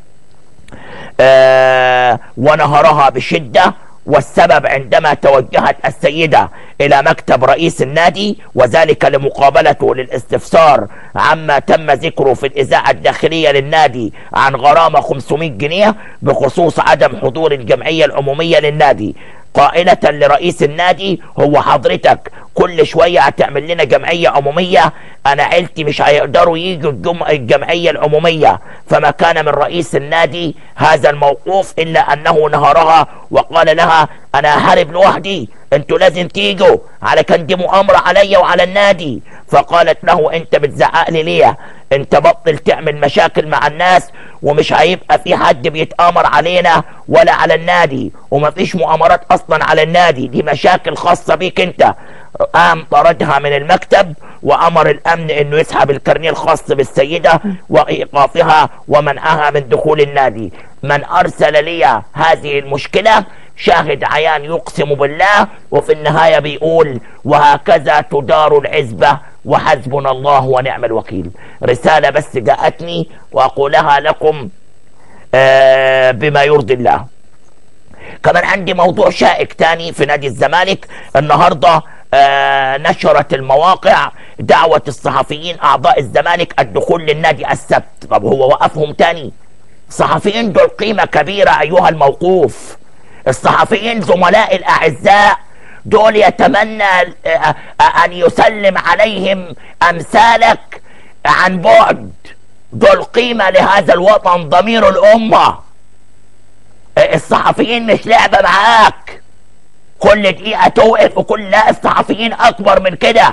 Speaker 1: آه، ونهرها بشدة والسبب عندما توجهت السيدة إلى مكتب رئيس النادي وذلك لمقابلته للاستفسار عما تم ذكره في الإذاعة الداخلية للنادي عن غرامة 500 جنيه بخصوص عدم حضور الجمعية العمومية للنادي قائلة لرئيس النادي هو حضرتك كل شوية هتعمل لنا جمعية عمومية أنا عيلتي مش هيقدروا يجوا الجم... الجمعية العمومية فما كان من رئيس النادي هذا الموقوف إلا أنه نهرها وقال لها أنا هرب لوحدي انتوا لازم تيجوا على كان دي مؤامرة عليا وعلى النادي فقالت له انت بتزعق لي ليه انت بطل تعمل مشاكل مع الناس ومش هيبقى في حد بيتآمر علينا ولا على النادي ومفيش مؤامرات اصلا على النادي دي مشاكل خاصة بيك انت قام طردها من المكتب وامر الامن انه يسحب الكارنيه الخاص بالسيده وايقافها ومنعها من دخول النادي من ارسل لي هذه المشكله شاهد عيان يقسم بالله وفي النهايه بيقول وهكذا تدار العزبه وحسبنا الله ونعم الوكيل رساله بس جاءتني واقولها لكم آه بما يرضي الله كمان عندي موضوع شائك تاني في نادي الزمالك النهارده آه نشرت المواقع دعوة الصحفيين أعضاء الزمالك الدخول للنادي السبت طب هو وقفهم تاني الصحفيين دول قيمة كبيرة أيها الموقوف الصحفيين زملاء الأعزاء دول يتمنى آه، آه، أن يسلم عليهم أمثالك عن بعد دول قيمة لهذا الوطن ضمير الأمة الصحفيين مش لعبة معاك كل دقيقة توقف وكل لا الصحفيين أكبر من كده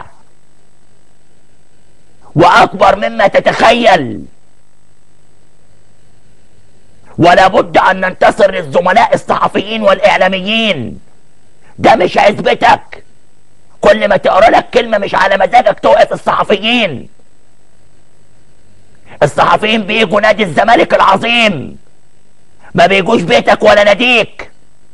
Speaker 1: وأكبر مما تتخيل ولا بد أن ننتصر للزملاء الصحفيين والإعلاميين ده مش عزبتك كل ما تقرا لك كلمة مش على مزاجك توقف الصحفيين الصحفيين بيجوا نادي الزمالك العظيم ما بيجوش بيتك ولا ناديك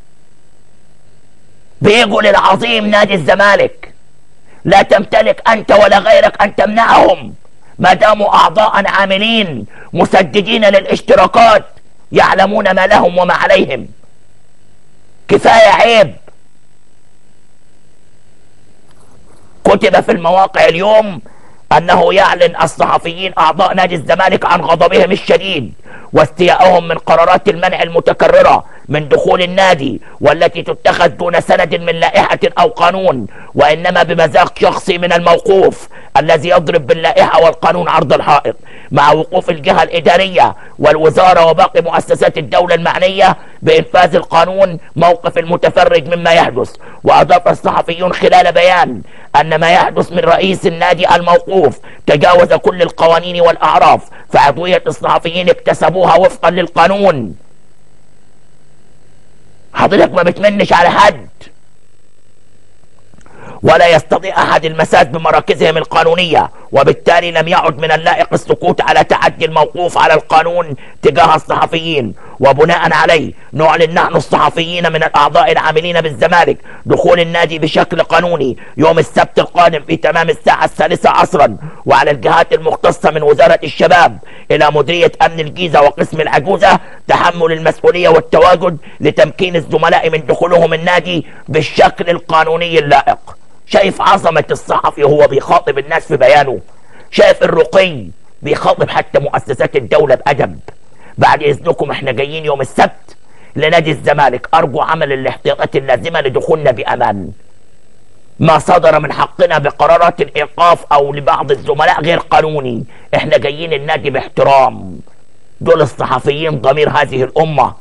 Speaker 1: بيجوا للعظيم نادي الزمالك لا تمتلك انت ولا غيرك ان تمنعهم ما داموا اعضاء عاملين مسددين للاشتراكات يعلمون ما لهم وما عليهم كفايه عيب كتب في المواقع اليوم انه يعلن الصحفيين اعضاء نادي الزمالك عن غضبهم الشديد واستيائهم من قرارات المنع المتكررة من دخول النادي والتي تتخذ دون سند من لائحة أو قانون وإنما بمذاق شخصي من الموقوف الذي يضرب باللائحة والقانون عرض الحائط مع وقوف الجهة الإدارية والوزارة وباقي مؤسسات الدولة المعنية بإنفاذ القانون موقف المتفرج مما يحدث وأضاف الصحفيون خلال بيان أن ما يحدث من رئيس النادي الموقوف تجاوز كل القوانين والأعراف فعضوية الصحفيين اكتسبوها وفقا للقانون حضرتك ما بتمنش على حد ولا يستطيع أحد المساس بمراكزهم القانونية وبالتالي لم يعد من اللائق السكوت على تعدي الموقوف على القانون تجاه الصحفيين وبناء عليه نعلن نحن الصحفيين من الأعضاء العاملين بالزمالك دخول النادي بشكل قانوني يوم السبت القادم في تمام الساعة الثالثة عصرا وعلى الجهات المختصة من وزارة الشباب إلى مديرية أمن الجيزة وقسم العجوزة تحمل المسؤولية والتواجد لتمكين الزملاء من دخولهم النادي بالشكل القانوني اللائق شايف عظمة الصحفي وهو بيخاطب الناس في بيانه شايف الرقي بيخاطب حتى مؤسسات الدولة بأدب بعد اذنكم احنا جايين يوم السبت لنادي الزمالك ارجو عمل الاحتياطات اللازمه لدخولنا بامان ما صدر من حقنا بقرارات الايقاف او لبعض الزملاء غير قانوني احنا جايين النادي باحترام دول الصحفيين ضمير هذه الامه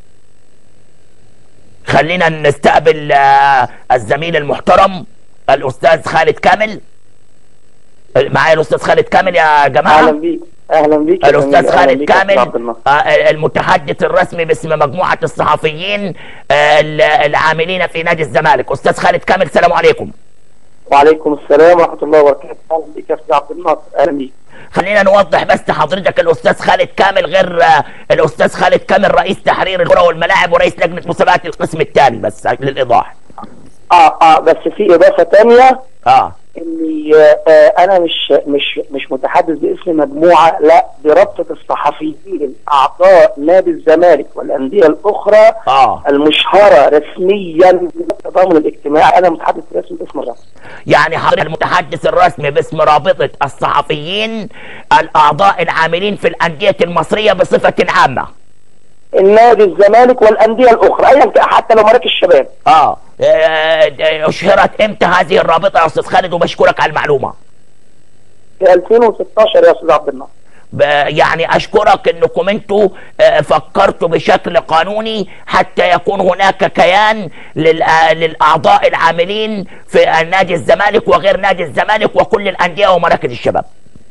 Speaker 1: خلينا نستقبل آه، الزميل المحترم الاستاذ خالد كامل معايا الاستاذ خالد كامل يا جماعه
Speaker 3: اهلا بيك اهلا بيك يا
Speaker 1: الاستاذ
Speaker 3: جميل. أهلاً
Speaker 1: خالد
Speaker 3: بيك يا أستاذ عبد
Speaker 1: كامل
Speaker 3: الناصر.
Speaker 1: آه، المتحدث الرسمي باسم مجموعه الصحفيين آه، العاملين في نادي الزمالك استاذ خالد كامل السلام عليكم
Speaker 3: وعليكم السلام ورحمه الله وبركاته اهلا بيك يا استاذ عبد الناصر اهلا بيك
Speaker 1: خلينا نوضح بس لحضرتك الاستاذ خالد كامل غير آه، الاستاذ خالد كامل رئيس تحرير الكره والملاعب ورئيس لجنه مسابقات القسم الثاني بس للايضاح
Speaker 3: اه اه بس في اضافه ثانيه
Speaker 1: اه
Speaker 3: اني آه آه انا مش مش مش متحدث باسم مجموعه لا برابطه الصحفيين اعضاء نادي الزمالك والانديه الاخرى
Speaker 1: اه
Speaker 3: المشهره رسميا بالتضامن الاجتماعي انا متحدث رسمي باسم الرابطه
Speaker 1: يعني حضرتك المتحدث الرسمي باسم رابطه الصحفيين الاعضاء العاملين في الانديه المصريه بصفه عامه
Speaker 3: النادي الزمالك والانديه الاخرى ايا كان حتى لو مراكز الشباب
Speaker 1: اه آه، اشهرت امتى هذه الرابطه يا استاذ خالد وبشكرك على المعلومه
Speaker 3: في 2016 يا استاذ عبد الناصر
Speaker 1: ب- يعني اشكرك انكم انتوا آه، فكرتوا بشكل قانوني حتى يكون هناك كيان لل- آه، للاعضاء العاملين في نادي الزمالك وغير نادي الزمالك وكل الانديه ومراكز الشباب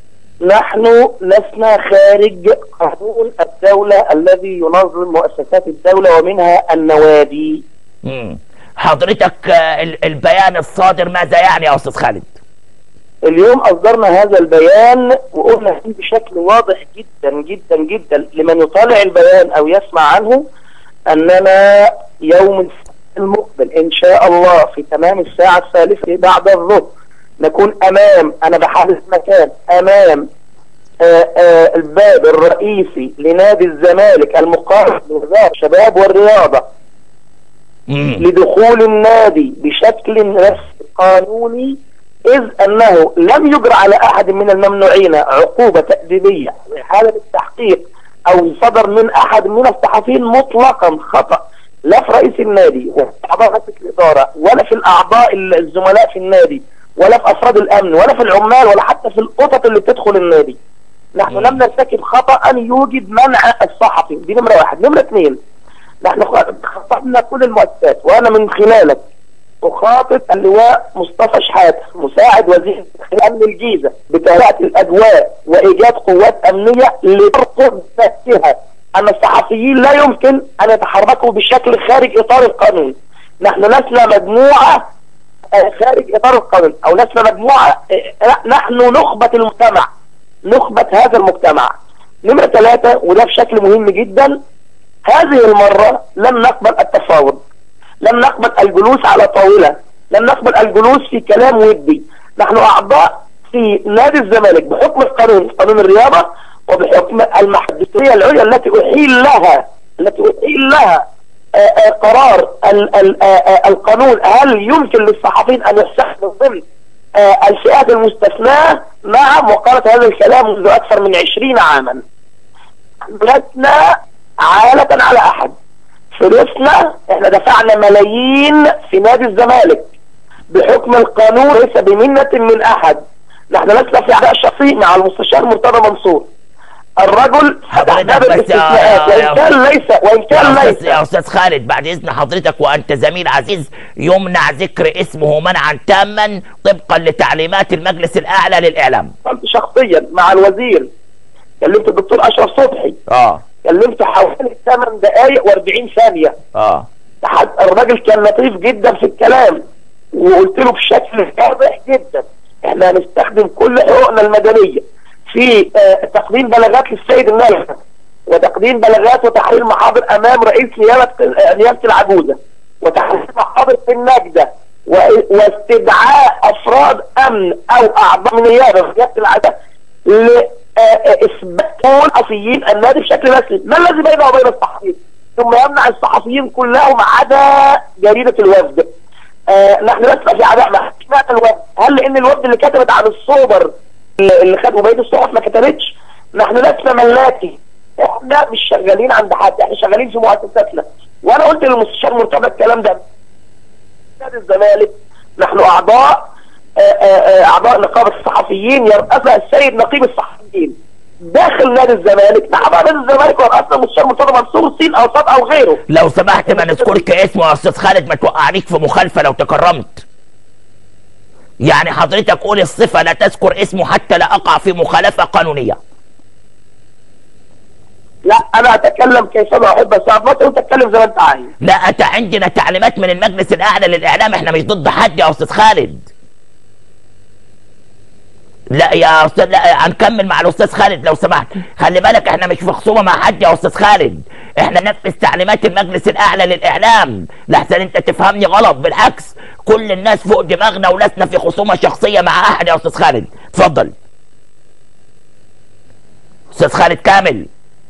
Speaker 3: نحن لسنا خارج قانون الدولة الذي ينظم مؤسسات الدولة ومنها النوادي
Speaker 1: مم. حضرتك آه، ال- البيان الصادر ماذا يعني يا استاذ خالد
Speaker 3: اليوم أصدرنا هذا البيان وقلنا فيه بشكل واضح جدا جدا جدا لمن يطالع البيان أو يسمع عنه أننا يوم السبت المقبل إن شاء الله في تمام الساعة الثالثة بعد الظهر نكون أمام أنا بحدث مكان أمام آه، آه، الباب الرئيسي لنادي الزمالك المقام بوزارة الشباب والرياضة
Speaker 1: مم.
Speaker 3: لدخول النادي بشكل رسمي قانوني إذ أنه لم يجرى على أحد من الممنوعين عقوبة تأديبية في حالة التحقيق أو صدر من أحد من الصحفيين مطلقا خطأ لا في رئيس النادي ولا في أعضاء مجلس الإدارة ولا في الأعضاء الزملاء في النادي ولا في أفراد الأمن ولا في العمال ولا حتى في القطط اللي بتدخل النادي نحن لم نرتكب خطأ أن يوجد منع الصحفي دي نمرة واحد نمرة اثنين نحن خاطبنا كل المؤسسات وانا من خلالك اخاطب اللواء مصطفى شحاته مساعد وزير امن الجيزه بتهيئه الاجواء وايجاد قوات امنيه لترقب نفسها ان الصحفيين لا يمكن ان يتحركوا بشكل خارج اطار القانون نحن لسنا مجموعه آه، خارج اطار القانون او لسنا مجموعه آه، لا، نحن نخبه المجتمع نخبه هذا المجتمع نمره ثلاثه وده بشكل مهم جدا هذه المرة لم نقبل التفاوض لم نقبل الجلوس على طاولة لم نقبل الجلوس في كلام ودي نحن أعضاء في نادي الزمالك بحكم القانون قانون الرياضة وبحكم المحدثية العليا التي أحيل لها التي أحيل لها آه، آه، قرار ال- ال- آه، آه، القانون هل يمكن للصحفيين أن يحسحوا ضمن آه، الفئات المستثناة نعم وقالت هذا الكلام منذ أكثر من عشرين عاما لسنا عالة على احد فلوسنا احنا دفعنا ملايين في نادي الزمالك بحكم القانون ليس بمنة من احد نحن لسنا في عداء شخصي مع المستشار مرتضى منصور الرجل فتح
Speaker 1: حضرتك
Speaker 3: باب
Speaker 1: بس يا-
Speaker 3: الاستثناءات
Speaker 1: يا-
Speaker 3: وان كان ليس وان
Speaker 1: يا
Speaker 3: كان
Speaker 1: استاذ
Speaker 3: ليس
Speaker 1: يا استاذ خالد بعد اذن حضرتك وانت زميل عزيز يمنع ذكر اسمه منعا تاما طبقا لتعليمات المجلس الاعلى للاعلام
Speaker 3: قلت شخصيا مع الوزير كلمت الدكتور اشرف صبحي
Speaker 1: اه
Speaker 3: كلمته حوالي 8 دقائق و40 ثانيه
Speaker 1: اه
Speaker 3: لحد الراجل كان لطيف جدا في الكلام وقلت له بشكل واضح جدا احنا هنستخدم كل حقوقنا المدنيه في آه، تقديم بلاغات للسيد النائب وتقديم بلاغات وتحرير محاضر امام رئيس نيابه آه، نيابه العجوزه وتحرير محاضر في النجده و- واستدعاء افراد امن او اعضاء من نيابه نيابه العجوزه لاثبات كون صحفيين النادي بشكل رسمي ما الذي بينه وبين الصحفيين ثم يمنع الصحفيين كلهم عدا جريده الوفد آه نحن لسنا في عداء مع اشمعنى الوفد هل لان الوفد اللي كتبت عن الصوبر اللي اللي خدوا بقيه الصحف ما كتبتش نحن لسنا ملاكي احنا مش شغالين عند حد احنا شغالين في مؤسساتنا وانا قلت للمستشار مرتضى الكلام ده نادي الزمالك نحن اعضاء آه، آه، آه، اعضاء نقابه الصحفيين يرأسها السيد نقيب الصحفيين داخل نادي الزمالك نعم نادي الزمالك ورأسنا المستشار مرتضى منصور الصين او صاد او غيره
Speaker 1: لو سمحت ما نذكرك اسمه يا استاذ خالد ما توقعنيك في مخالفه لو تكرمت يعني حضرتك قول الصفه لا تذكر اسمه حتى لا اقع في مخالفه قانونيه
Speaker 3: لا انا اتكلم كيفما احب استاذ مصر وانت تتكلم زي ما انت عايز
Speaker 1: لا أتى عندنا تعليمات من المجلس الاعلى للاعلام احنا مش ضد حد يا استاذ خالد لا يا استاذ لا هنكمل مع الاستاذ خالد لو سمحت خلي بالك احنا مش في خصومه مع حد يا استاذ خالد احنا ننفذ تعليمات المجلس الاعلى للاعلام لحسن انت تفهمني غلط بالعكس كل الناس فوق دماغنا ولسنا في خصومه شخصيه مع احد يا استاذ خالد اتفضل استاذ خالد كامل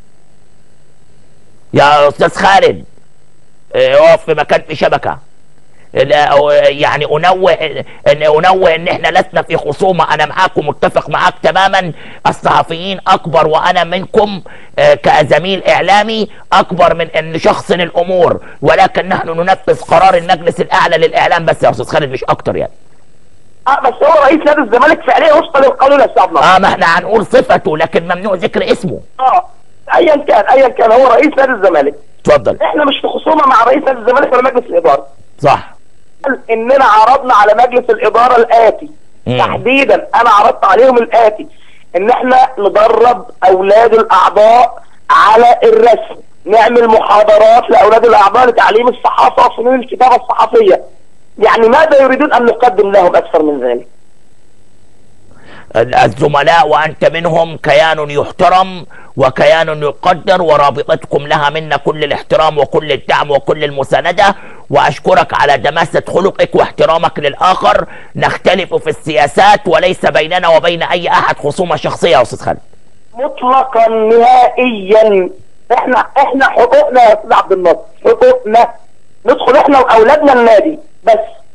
Speaker 1: يا استاذ خالد اه، اقف في مكان في شبكه لا، أو- يعني انوه ان انوه ان احنا لسنا في خصومه انا معاك ومتفق معاك تماما الصحفيين اكبر وانا منكم اه، كزميل اعلامي اكبر من ان شخص الامور ولكن نحن ننفذ قرار المجلس الاعلى للاعلام بس يا استاذ خالد مش اكتر يعني
Speaker 3: اه بس هو رئيس نادي الزمالك فعليا وفقا للقانون يا استاذ نصر
Speaker 1: اه ما احنا هنقول صفته لكن ممنوع ذكر اسمه
Speaker 3: اه ايا كان ايا كان هو رئيس نادي الزمالك
Speaker 1: اتفضل
Speaker 3: احنا مش في خصومه مع رئيس نادي الزمالك ولا مجلس الاداره
Speaker 1: صح
Speaker 3: قال اننا عرضنا على مجلس الاداره الاتي
Speaker 1: مم.
Speaker 3: تحديدا انا عرضت عليهم الاتي ان احنا ندرب اولاد الاعضاء على الرسم نعمل محاضرات لاولاد الاعضاء لتعليم الصحافه وفنون الكتابه الصحفيه يعني ماذا يريدون ان نقدم لهم اكثر من ذلك
Speaker 1: الزملاء وأنت منهم كيان يحترم وكيان يقدر ورابطتكم لها منا كل الاحترام وكل الدعم وكل المساندة وأشكرك على دماسة خلقك واحترامك للآخر نختلف في السياسات وليس بيننا وبين أي أحد خصومة شخصية يا أستاذ خالد
Speaker 3: مطلقا نهائيا احنا احنا حقوقنا يا استاذ عبد الناصر حقوقنا ندخل احنا واولادنا النادي بس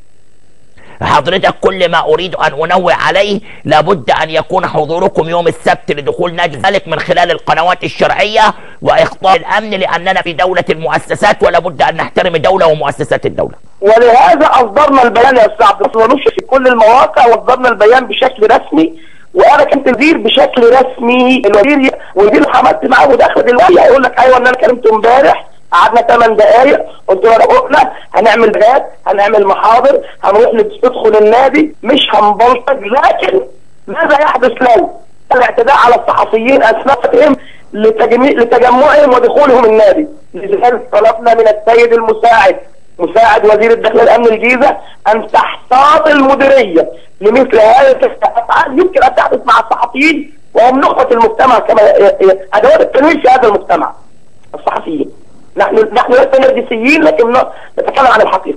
Speaker 1: حضرتك كل ما أريد أن أنوه عليه لابد أن يكون حضوركم يوم السبت لدخول نادي ذلك من خلال القنوات الشرعية وإخطاء الأمن لأننا في دولة المؤسسات ولابد أن نحترم الدولة ومؤسسات الدولة
Speaker 3: ولهذا اصدرنا البيان يا استاذ عبد الناصر ونشر في كل المواقع واصدرنا البيان بشكل رسمي وانا كنت وزير بشكل رسمي الوزير والوزير اللي عملت معاه مداخله دلوقتي هيقول لك ايوه ان انا كلمته امبارح قعدنا 8 دقائق قلت له حقوقنا هنعمل بيات هنعمل محاضر هنروح ندخل النادي مش هنبلطج لكن ماذا يحدث لو الاعتداء على الصحفيين اثناء فتحهم لتجمي- لتجمعهم ودخولهم النادي لذلك طلبنا من السيد المساعد مساعد وزير الداخليه الامن الجيزه ان تحتاط المديريه لمثل هذه الافعال يمكن ان تحدث مع الصحفيين وهم نخبه المجتمع كما ادوات التنوير في هذا المجتمع الصحفيين نحن نحن لسنا نرجسيين لكن نتكلم عن الحقيقه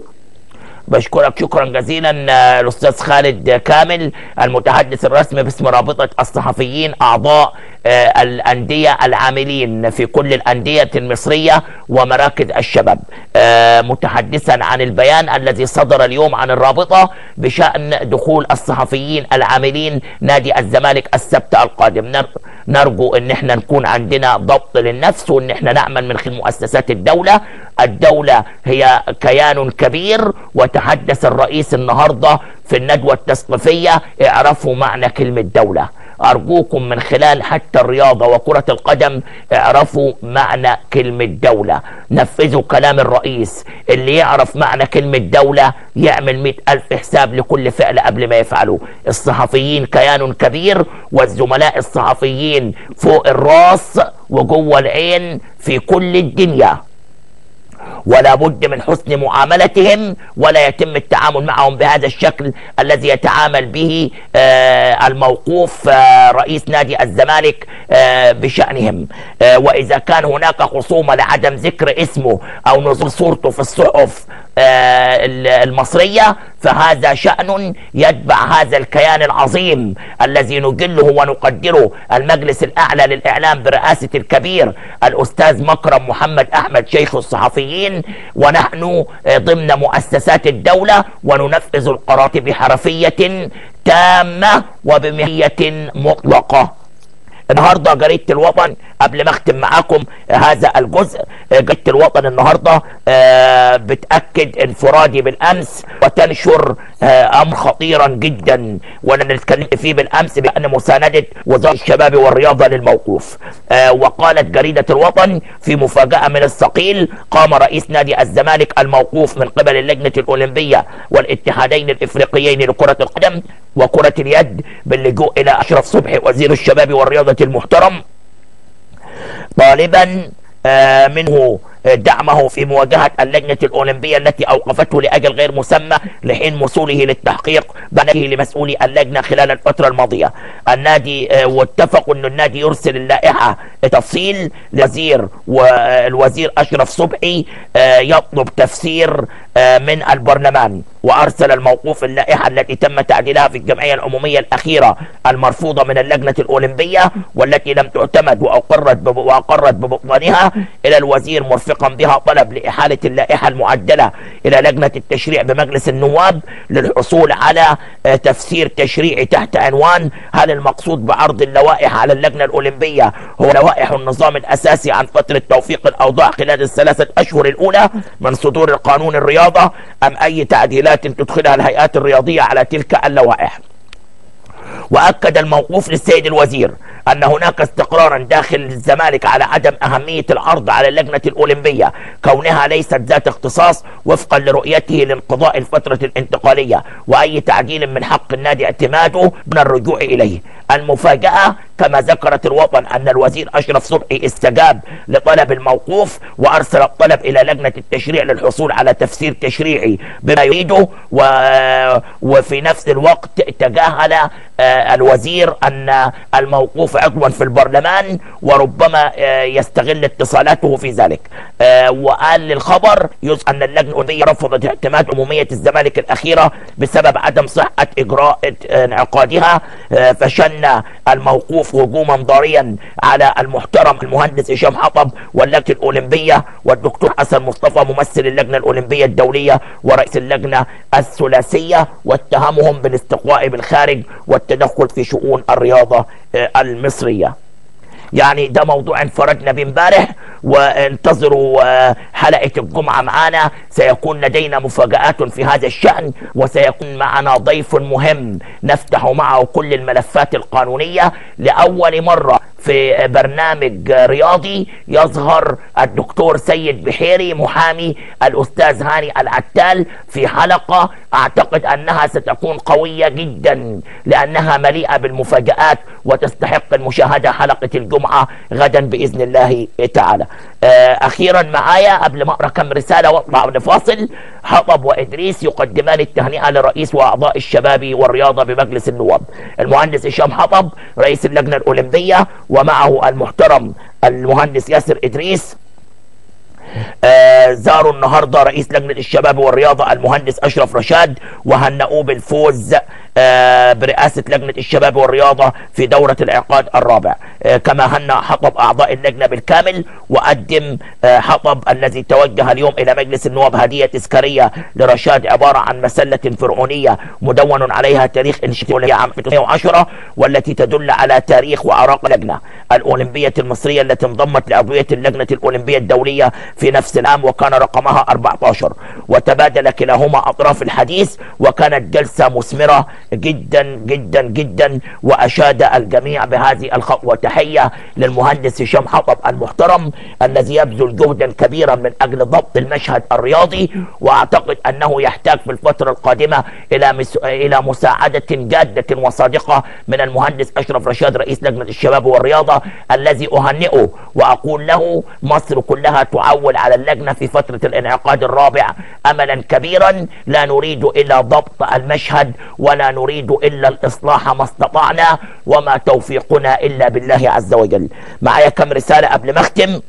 Speaker 1: بشكرك شكرا جزيلا آه، الاستاذ خالد كامل المتحدث الرسمي باسم رابطه الصحفيين اعضاء آه، الانديه العاملين في كل الانديه المصريه ومراكز الشباب آه، متحدثا عن البيان الذي صدر اليوم عن الرابطه بشان دخول الصحفيين العاملين نادي الزمالك السبت القادم نر- نرجو ان احنا نكون عندنا ضبط للنفس وان احنا نعمل من خلال مؤسسات الدوله الدوله هي كيان كبير وتحدث الرئيس النهارده في الندوه التثقيفيه اعرفوا معنى كلمه دوله أرجوكم من خلال حتى الرياضة وكرة القدم اعرفوا معنى كلمة دولة نفذوا كلام الرئيس اللي يعرف معنى كلمة دولة يعمل مئة ألف حساب لكل فعل قبل ما يفعله الصحفيين كيان كبير والزملاء الصحفيين فوق الراس وجوه العين في كل الدنيا ولا بد من حسن معاملتهم ولا يتم التعامل معهم بهذا الشكل الذي يتعامل به آه، الموقوف آه، رئيس نادي الزمالك آه، بشأنهم آه، وإذا كان هناك خصومة لعدم ذكر اسمه أو نزول صورته في الصحف آه، المصرية فهذا شأن يتبع هذا الكيان العظيم الذي نجله ونقدره المجلس الأعلى للإعلام برئاسة الكبير الأستاذ مكرم محمد أحمد شيخ الصحفيين ونحن آه، ضمن مؤسسات الدولة وننفذ القرارات بحرفية تامة وبمهية مطلقة النهارده جريده الوطن قبل ما اختم معاكم هذا الجزء جريده الوطن النهارده بتاكد انفرادي بالامس وتنشر امر خطيرا جدا وانا اتكلمت فيه بالامس بان مسانده وزاره الشباب والرياضه للموقوف وقالت جريده الوطن في مفاجاه من الثقيل قام رئيس نادي الزمالك الموقوف من قبل اللجنه الاولمبيه والاتحادين الافريقيين لكره القدم وكره اليد باللجوء الى اشرف صبحي وزير الشباب والرياضه المحترم طالبا منه دعمه في مواجهة اللجنة الأولمبية التي أوقفته لأجل غير مسمى لحين وصوله للتحقيق بنته لمسؤولي اللجنة خلال الفترة الماضية النادي واتفقوا أن النادي يرسل اللائحة تفصيل لوزير والوزير أشرف صبحي يطلب تفسير من البرلمان وأرسل الموقوف اللائحة التي تم تعديلها في الجمعية العمومية الأخيرة المرفوضة من اللجنة الأولمبية والتي لم تعتمد وأقرت وأقرت ببطلانها إلى الوزير مرفقا بها طلب لإحالة اللائحة المعدلة إلى لجنة التشريع بمجلس النواب للحصول على تفسير تشريعي تحت عنوان هل المقصود بعرض اللوائح على اللجنة الأولمبية هو لوائح النظام الأساسي عن فترة توفيق الأوضاع خلال الثلاثة أشهر الأولى من صدور القانون الرياضة أم أي تعديلات تدخلها الهيئات الرياضية على تلك اللوائح واكد الموقوف للسيد الوزير ان هناك استقرارا داخل الزمالك على عدم اهميه العرض على اللجنه الاولمبيه كونها ليست ذات اختصاص وفقا لرؤيته لانقضاء الفتره الانتقاليه واي تعديل من حق النادي اعتماده من الرجوع اليه المفاجاه كما ذكرت الوطن ان الوزير اشرف صبحي استجاب لطلب الموقوف وارسل الطلب الى لجنه التشريع للحصول على تفسير تشريعي بما يريده و... وفي نفس الوقت تجاهل الوزير ان الموقوف عضوا في البرلمان وربما يستغل اتصالاته في ذلك وقال للخبر ان اللجنه الاولمبيه رفضت اعتماد عموميه الزمالك الاخيره بسبب عدم صحه اجراء انعقادها فشن الموقوف هجوما ضاريا على المحترم المهندس هشام حطب واللجنه الاولمبيه والدكتور حسن مصطفى ممثل اللجنه الاولمبيه الدوليه ورئيس اللجنه الثلاثيه واتهمهم بالاستقواء بالخارج والتدخل في شؤون الرياضه المصريه يعني ده موضوع انفردنا به امبارح وانتظروا حلقه الجمعه معنا سيكون لدينا مفاجات في هذا الشان وسيكون معنا ضيف مهم نفتح معه كل الملفات القانونيه لاول مره في برنامج رياضي يظهر الدكتور سيد بحيري محامي الاستاذ هاني العتال في حلقه اعتقد انها ستكون قويه جدا لانها مليئه بالمفاجات وتستحق المشاهده حلقه الجمعه غدا باذن الله تعالى. اخيرا معايا قبل ما اقرا كم رساله واطلع لفاصل حطب وادريس يقدمان التهنئه لرئيس واعضاء الشباب والرياضه بمجلس النواب. المهندس هشام حطب رئيس اللجنه الاولمبيه ومعه المحترم المهندس ياسر ادريس آه زاروا النهارده رئيس لجنه الشباب والرياضه المهندس اشرف رشاد وهنئوه بالفوز آه برئاسه لجنه الشباب والرياضه في دوره العقاد الرابع آه كما هنأ حطب اعضاء اللجنه بالكامل وقدم حطب الذي توجه اليوم الى مجلس النواب هديه تذكاريه لرشاد عباره عن مسله فرعونيه مدون عليها تاريخ انشاء عام 1910 والتي تدل على تاريخ واعراق اللجنه الاولمبيه المصريه التي انضمت لعضويه اللجنه الاولمبيه الدوليه في نفس العام وكان رقمها 14 وتبادل كلاهما اطراف الحديث وكانت جلسه مثمره جدا جدا جدا واشاد الجميع بهذه الخطوه تحيه للمهندس هشام حطب المحترم الذي يبذل جهدا كبيرا من اجل ضبط المشهد الرياضي واعتقد انه يحتاج في الفتره القادمه الى مس... الى مساعده جاده وصادقه من المهندس اشرف رشاد رئيس لجنه الشباب والرياضه الذي اهنئه واقول له مصر كلها تعول على اللجنه في فتره الانعقاد الرابع املا كبيرا لا نريد الا ضبط المشهد ولا نريد الا الاصلاح ما استطعنا وما توفيقنا الا بالله عز وجل معايا كم رساله قبل ما اختم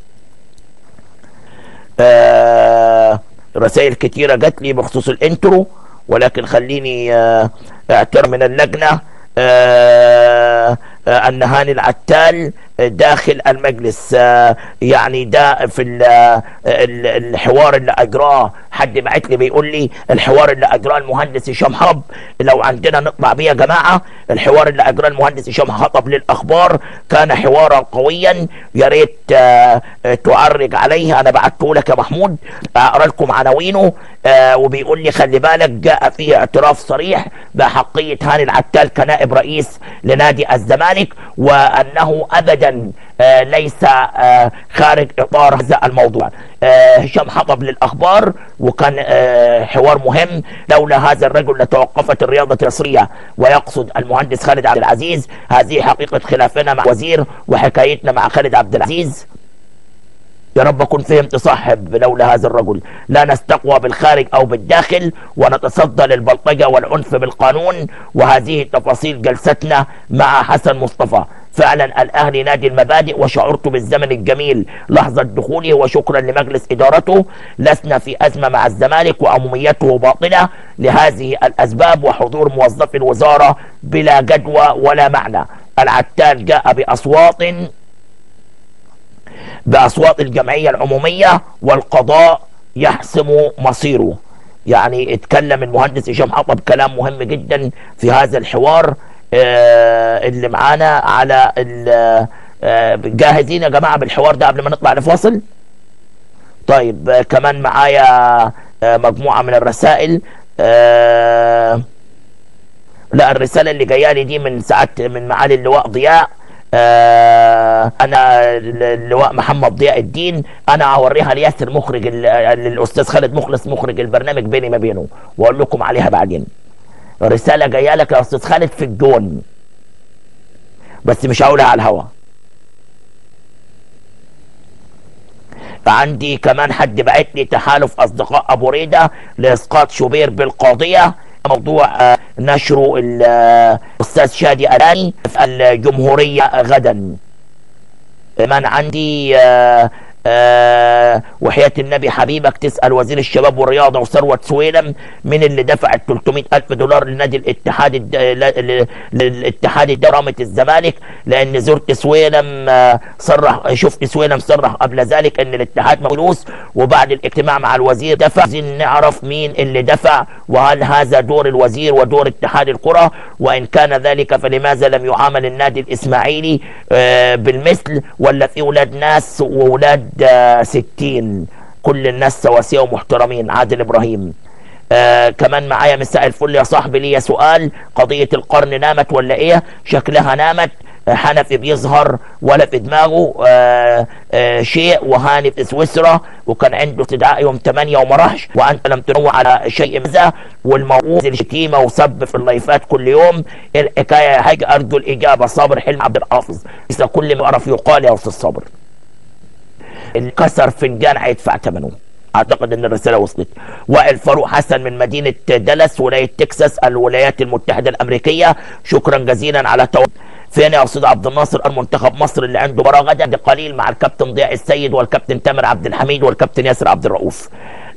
Speaker 1: آه رسائل كتيرة جات لي بخصوص الانترو ولكن خليني آه اعتر من اللجنة آه آه ان هاني العتال داخل المجلس آه، يعني ده في ال- ال- الحوار اللي اجراه حد بعت لي بيقول لي الحوار اللي اجراه المهندس هشام حطب لو عندنا نطلع بيه يا جماعه الحوار اللي اجراه المهندس هشام حطب للاخبار كان حوارا قويا يا ريت آه، آه، تعرج عليه انا بعته لك يا محمود اقرا لكم عناوينه آه، وبيقول لي خلي بالك جاء فيه اعتراف صريح بحقيه هاني العتال كنائب رئيس لنادي الزمالك وانه ابدا آه، ليس آه، خارج اطار هذا الموضوع آه، هشام حطب للاخبار وكان آه، حوار مهم لولا هذا الرجل لتوقفت الرياضه المصريه ويقصد المهندس خالد عبد العزيز هذه حقيقه خلافنا مع وزير وحكايتنا مع خالد عبد العزيز يا رب اكون فهمت صح لولا هذا الرجل لا نستقوى بالخارج او بالداخل ونتصدى للبلطجه والعنف بالقانون وهذه تفاصيل جلستنا مع حسن مصطفى فعلا الاهلي نادي المبادئ وشعرت بالزمن الجميل لحظه دخوله وشكرا لمجلس ادارته لسنا في ازمه مع الزمالك واموميته باطله لهذه الاسباب وحضور موظفي الوزاره بلا جدوى ولا معنى العتال جاء باصوات باصوات الجمعيه العموميه والقضاء يحسم مصيره يعني اتكلم المهندس هشام حطب كلام مهم جدا في هذا الحوار آه اللي معانا على ال- آه جاهزين يا جماعه بالحوار ده قبل ما نطلع لفاصل طيب آه كمان معايا آه مجموعه من الرسائل آه لا الرساله اللي جايه لي دي من ساعات من معالي اللواء ضياء آه انا اللواء محمد ضياء الدين انا هوريها لياسر مخرج ال- الاستاذ خالد مخلص مخرج البرنامج بيني ما بينه واقول لكم عليها بعدين رساله جايه لك يا استاذ خالد في الجون بس مش هقولها على الهوا عندي كمان حد بعت لي تحالف اصدقاء ابو ريده لاسقاط شوبير بالقاضيه موضوع آه، نشره ال- آه، الاستاذ شادي الاني في الجمهوريه غدا كمان عندي آه، آه، وحياة النبي حبيبك تسأل وزير الشباب والرياضة وثروة سويلم من اللي دفع ال 300 ألف دولار لنادي الاتحاد الد... ل- ل- للاتحاد الدرامة الزمالك لأن زرت سويلم آه، صرح شفت سويلم صرح قبل ذلك أن الاتحاد معه فلوس وبعد الاجتماع مع الوزير دفع عايزين نعرف مين اللي دفع وهل هذا دور الوزير ودور اتحاد الكرة وإن كان ذلك فلماذا لم يعامل النادي الإسماعيلي آه، بالمثل ولا في ولاد ناس وولاد آه، ستين كل الناس سواسية ومحترمين عادل إبراهيم آه كمان معايا مساء الفل يا صاحبي ليا سؤال قضية القرن نامت ولا ايه شكلها نامت آه، حنفي بيظهر ولا في دماغه آه آه شيء وهاني في سويسرا وكان عنده استدعاء يوم 8 وما راحش وانت لم تنوع على شيء مزه والموضوع الشتيمه وسب في اللايفات كل يوم الحكايه يا حاج ارجو الاجابه صابر حلم عبد الحافظ ليس كل ما يعرف يقال يا استاذ صابر اللي كسر فنجان هيدفع ثمنه اعتقد ان الرساله وصلت وائل فاروق حسن من مدينه دالاس ولايه تكساس الولايات المتحده الامريكيه شكرا جزيلا على تو فين يا استاذ عبد الناصر المنتخب مصر اللي عنده مباراه غدا بقليل مع الكابتن ضياء السيد والكابتن تامر عبد الحميد والكابتن ياسر عبد الرؤوف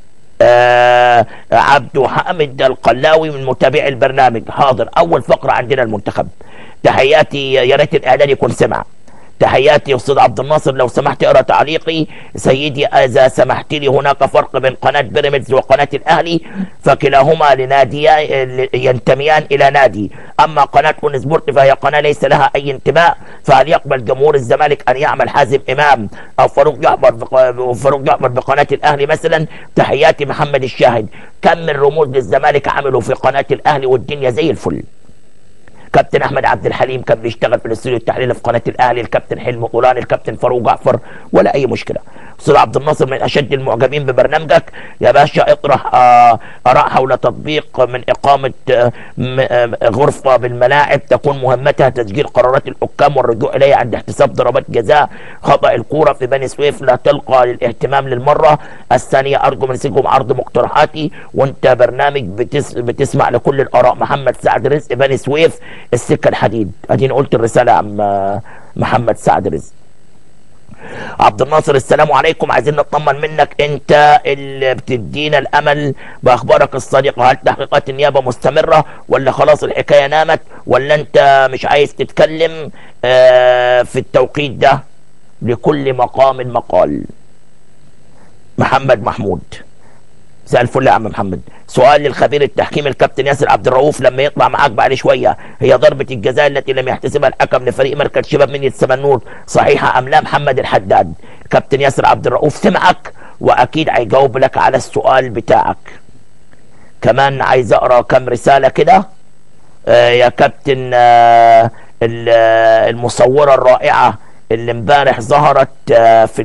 Speaker 1: آه عبد حامد القلاوي من متابعي البرنامج حاضر اول فقره عندنا المنتخب تحياتي يا ريت الاعلان يكون سمع تحياتي استاذ عبد الناصر لو سمحت اقرا تعليقي سيدي اذا سمحت لي هناك فرق بين قناه بيراميدز وقناه الاهلي فكلاهما لناديان ينتميان الى نادي اما قناه اون سبورت فهي قناه ليس لها اي انتماء فهل يقبل جمهور الزمالك ان يعمل حازم امام او فاروق جعفر بق- فاروق جعفر بقناه الاهلي مثلا تحياتي محمد الشاهد كم من رموز للزمالك عملوا في قناه الاهلي والدنيا زي الفل كابتن احمد عبد الحليم كان بيشتغل في الاستوديو التحليلي في قناه الاهلي الكابتن حلمي طولان الكابتن فاروق جعفر ولا اي مشكله استاذ عبد الناصر من اشد المعجبين ببرنامجك يا باشا اطرح آه، اراء حول تطبيق من اقامه آه، م- آه، غرفه بالملاعب تكون مهمتها تسجيل قرارات الحكام والرجوع اليها عند احتساب ضربات جزاء خطا الكوره في بني سويف لا تلقى للاهتمام للمره الثانيه ارجو من سيكم عرض مقترحاتي وانت برنامج بتس بتسمع لكل الاراء محمد سعد رزق بني سويف السكه الحديد اديني قلت الرساله يا عم آه، محمد سعد رزق عبد الناصر السلام عليكم عايزين نطمن منك انت اللي بتدينا الامل باخبارك الصادقه هل تحقيقات النيابه مستمره ولا خلاص الحكايه نامت ولا انت مش عايز تتكلم آه في التوقيت ده لكل مقام مقال محمد محمود مساء الفل يا عم محمد سؤال للخبير التحكيم الكابتن ياسر عبد الرؤوف لما يطلع معاك بعد شويه هي ضربه الجزاء التي لم يحتسبها الحكم لفريق مركز شباب من السمنود صحيحه ام لا محمد الحداد كابتن ياسر عبد الرؤوف سمعك واكيد هيجاوب لك على السؤال بتاعك كمان عايز اقرا كم رساله كده آه يا كابتن آه المصوره الرائعه اللي امبارح ظهرت آه في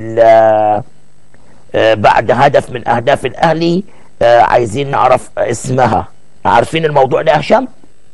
Speaker 1: بعد هدف من اهداف الاهلي آه عايزين نعرف اسمها عارفين الموضوع ده يا هشام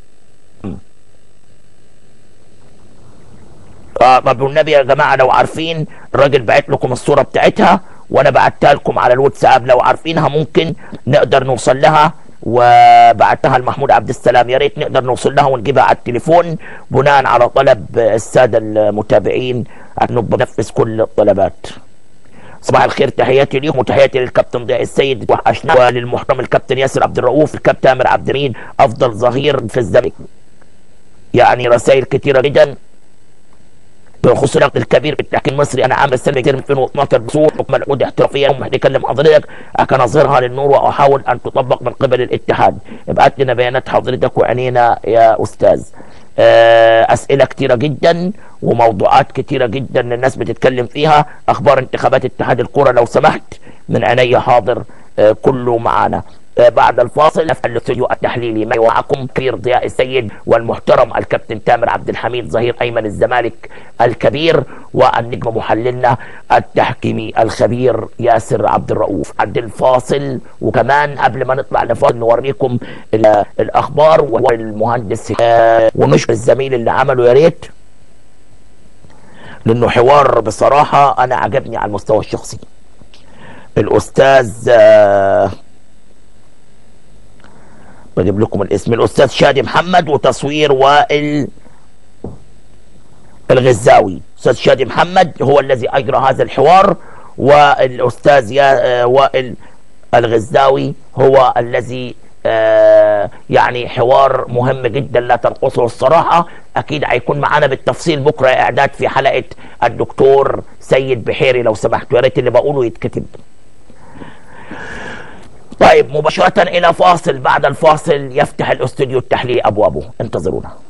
Speaker 1: اه طب والنبي يا جماعه لو عارفين الراجل بعت لكم الصوره بتاعتها وانا بعتها لكم على الواتساب لو عارفينها ممكن نقدر نوصل لها وبعتها لمحمود عبد السلام يا ريت نقدر نوصل لها ونجيبها على التليفون بناء على طلب الساده المتابعين نبقى ننفذ كل الطلبات صباح الخير تحياتي ليكم وتحياتي للكابتن ضياء السيد وحشنا وللمحترم الكابتن ياسر عبد الرؤوف الكابتن تامر عبد الرحيم افضل ظهير في الزمالك يعني رسائل كثيره جدا بخصوص النقد الكبير في التحكيم المصري انا عامل السنه كتير من 2012 بصور حكم العقود احترافيه يوم اكلم حضرتك كان اظهرها للنور واحاول ان تطبق من قبل الاتحاد ابعت لنا بيانات حضرتك وعينينا يا استاذ اسئله كتيره جدا وموضوعات كتيره جدا الناس بتتكلم فيها اخبار انتخابات اتحاد الكره لو سمحت من عيني حاضر كله معانا بعد الفاصل نفعل الاستوديو التحليلي معكم كبير ضياء السيد والمحترم الكابتن تامر عبد الحميد ظهير ايمن الزمالك الكبير والنجم محللنا التحكيمي الخبير ياسر عبد الرؤوف عند الفاصل وكمان قبل ما نطلع لفاصل نوريكم الاخبار والمهندس ونشكر الزميل اللي عمله يا ريت لانه حوار بصراحه انا عجبني على المستوى الشخصي الاستاذ بجيب لكم الاسم الاستاذ شادي محمد وتصوير وائل الغزاوي استاذ شادي محمد هو الذي اجرى هذا الحوار والاستاذ يا وائل الغزاوي هو الذي آه يعني حوار مهم جدا لا تنقصه الصراحه اكيد هيكون معانا بالتفصيل بكره اعداد في حلقه الدكتور سيد بحيري لو سمحتوا يا ريت اللي بقوله يتكتب طيب مباشرة إلى فاصل بعد الفاصل يفتح الاستوديو التحليلي أبوابه انتظرونا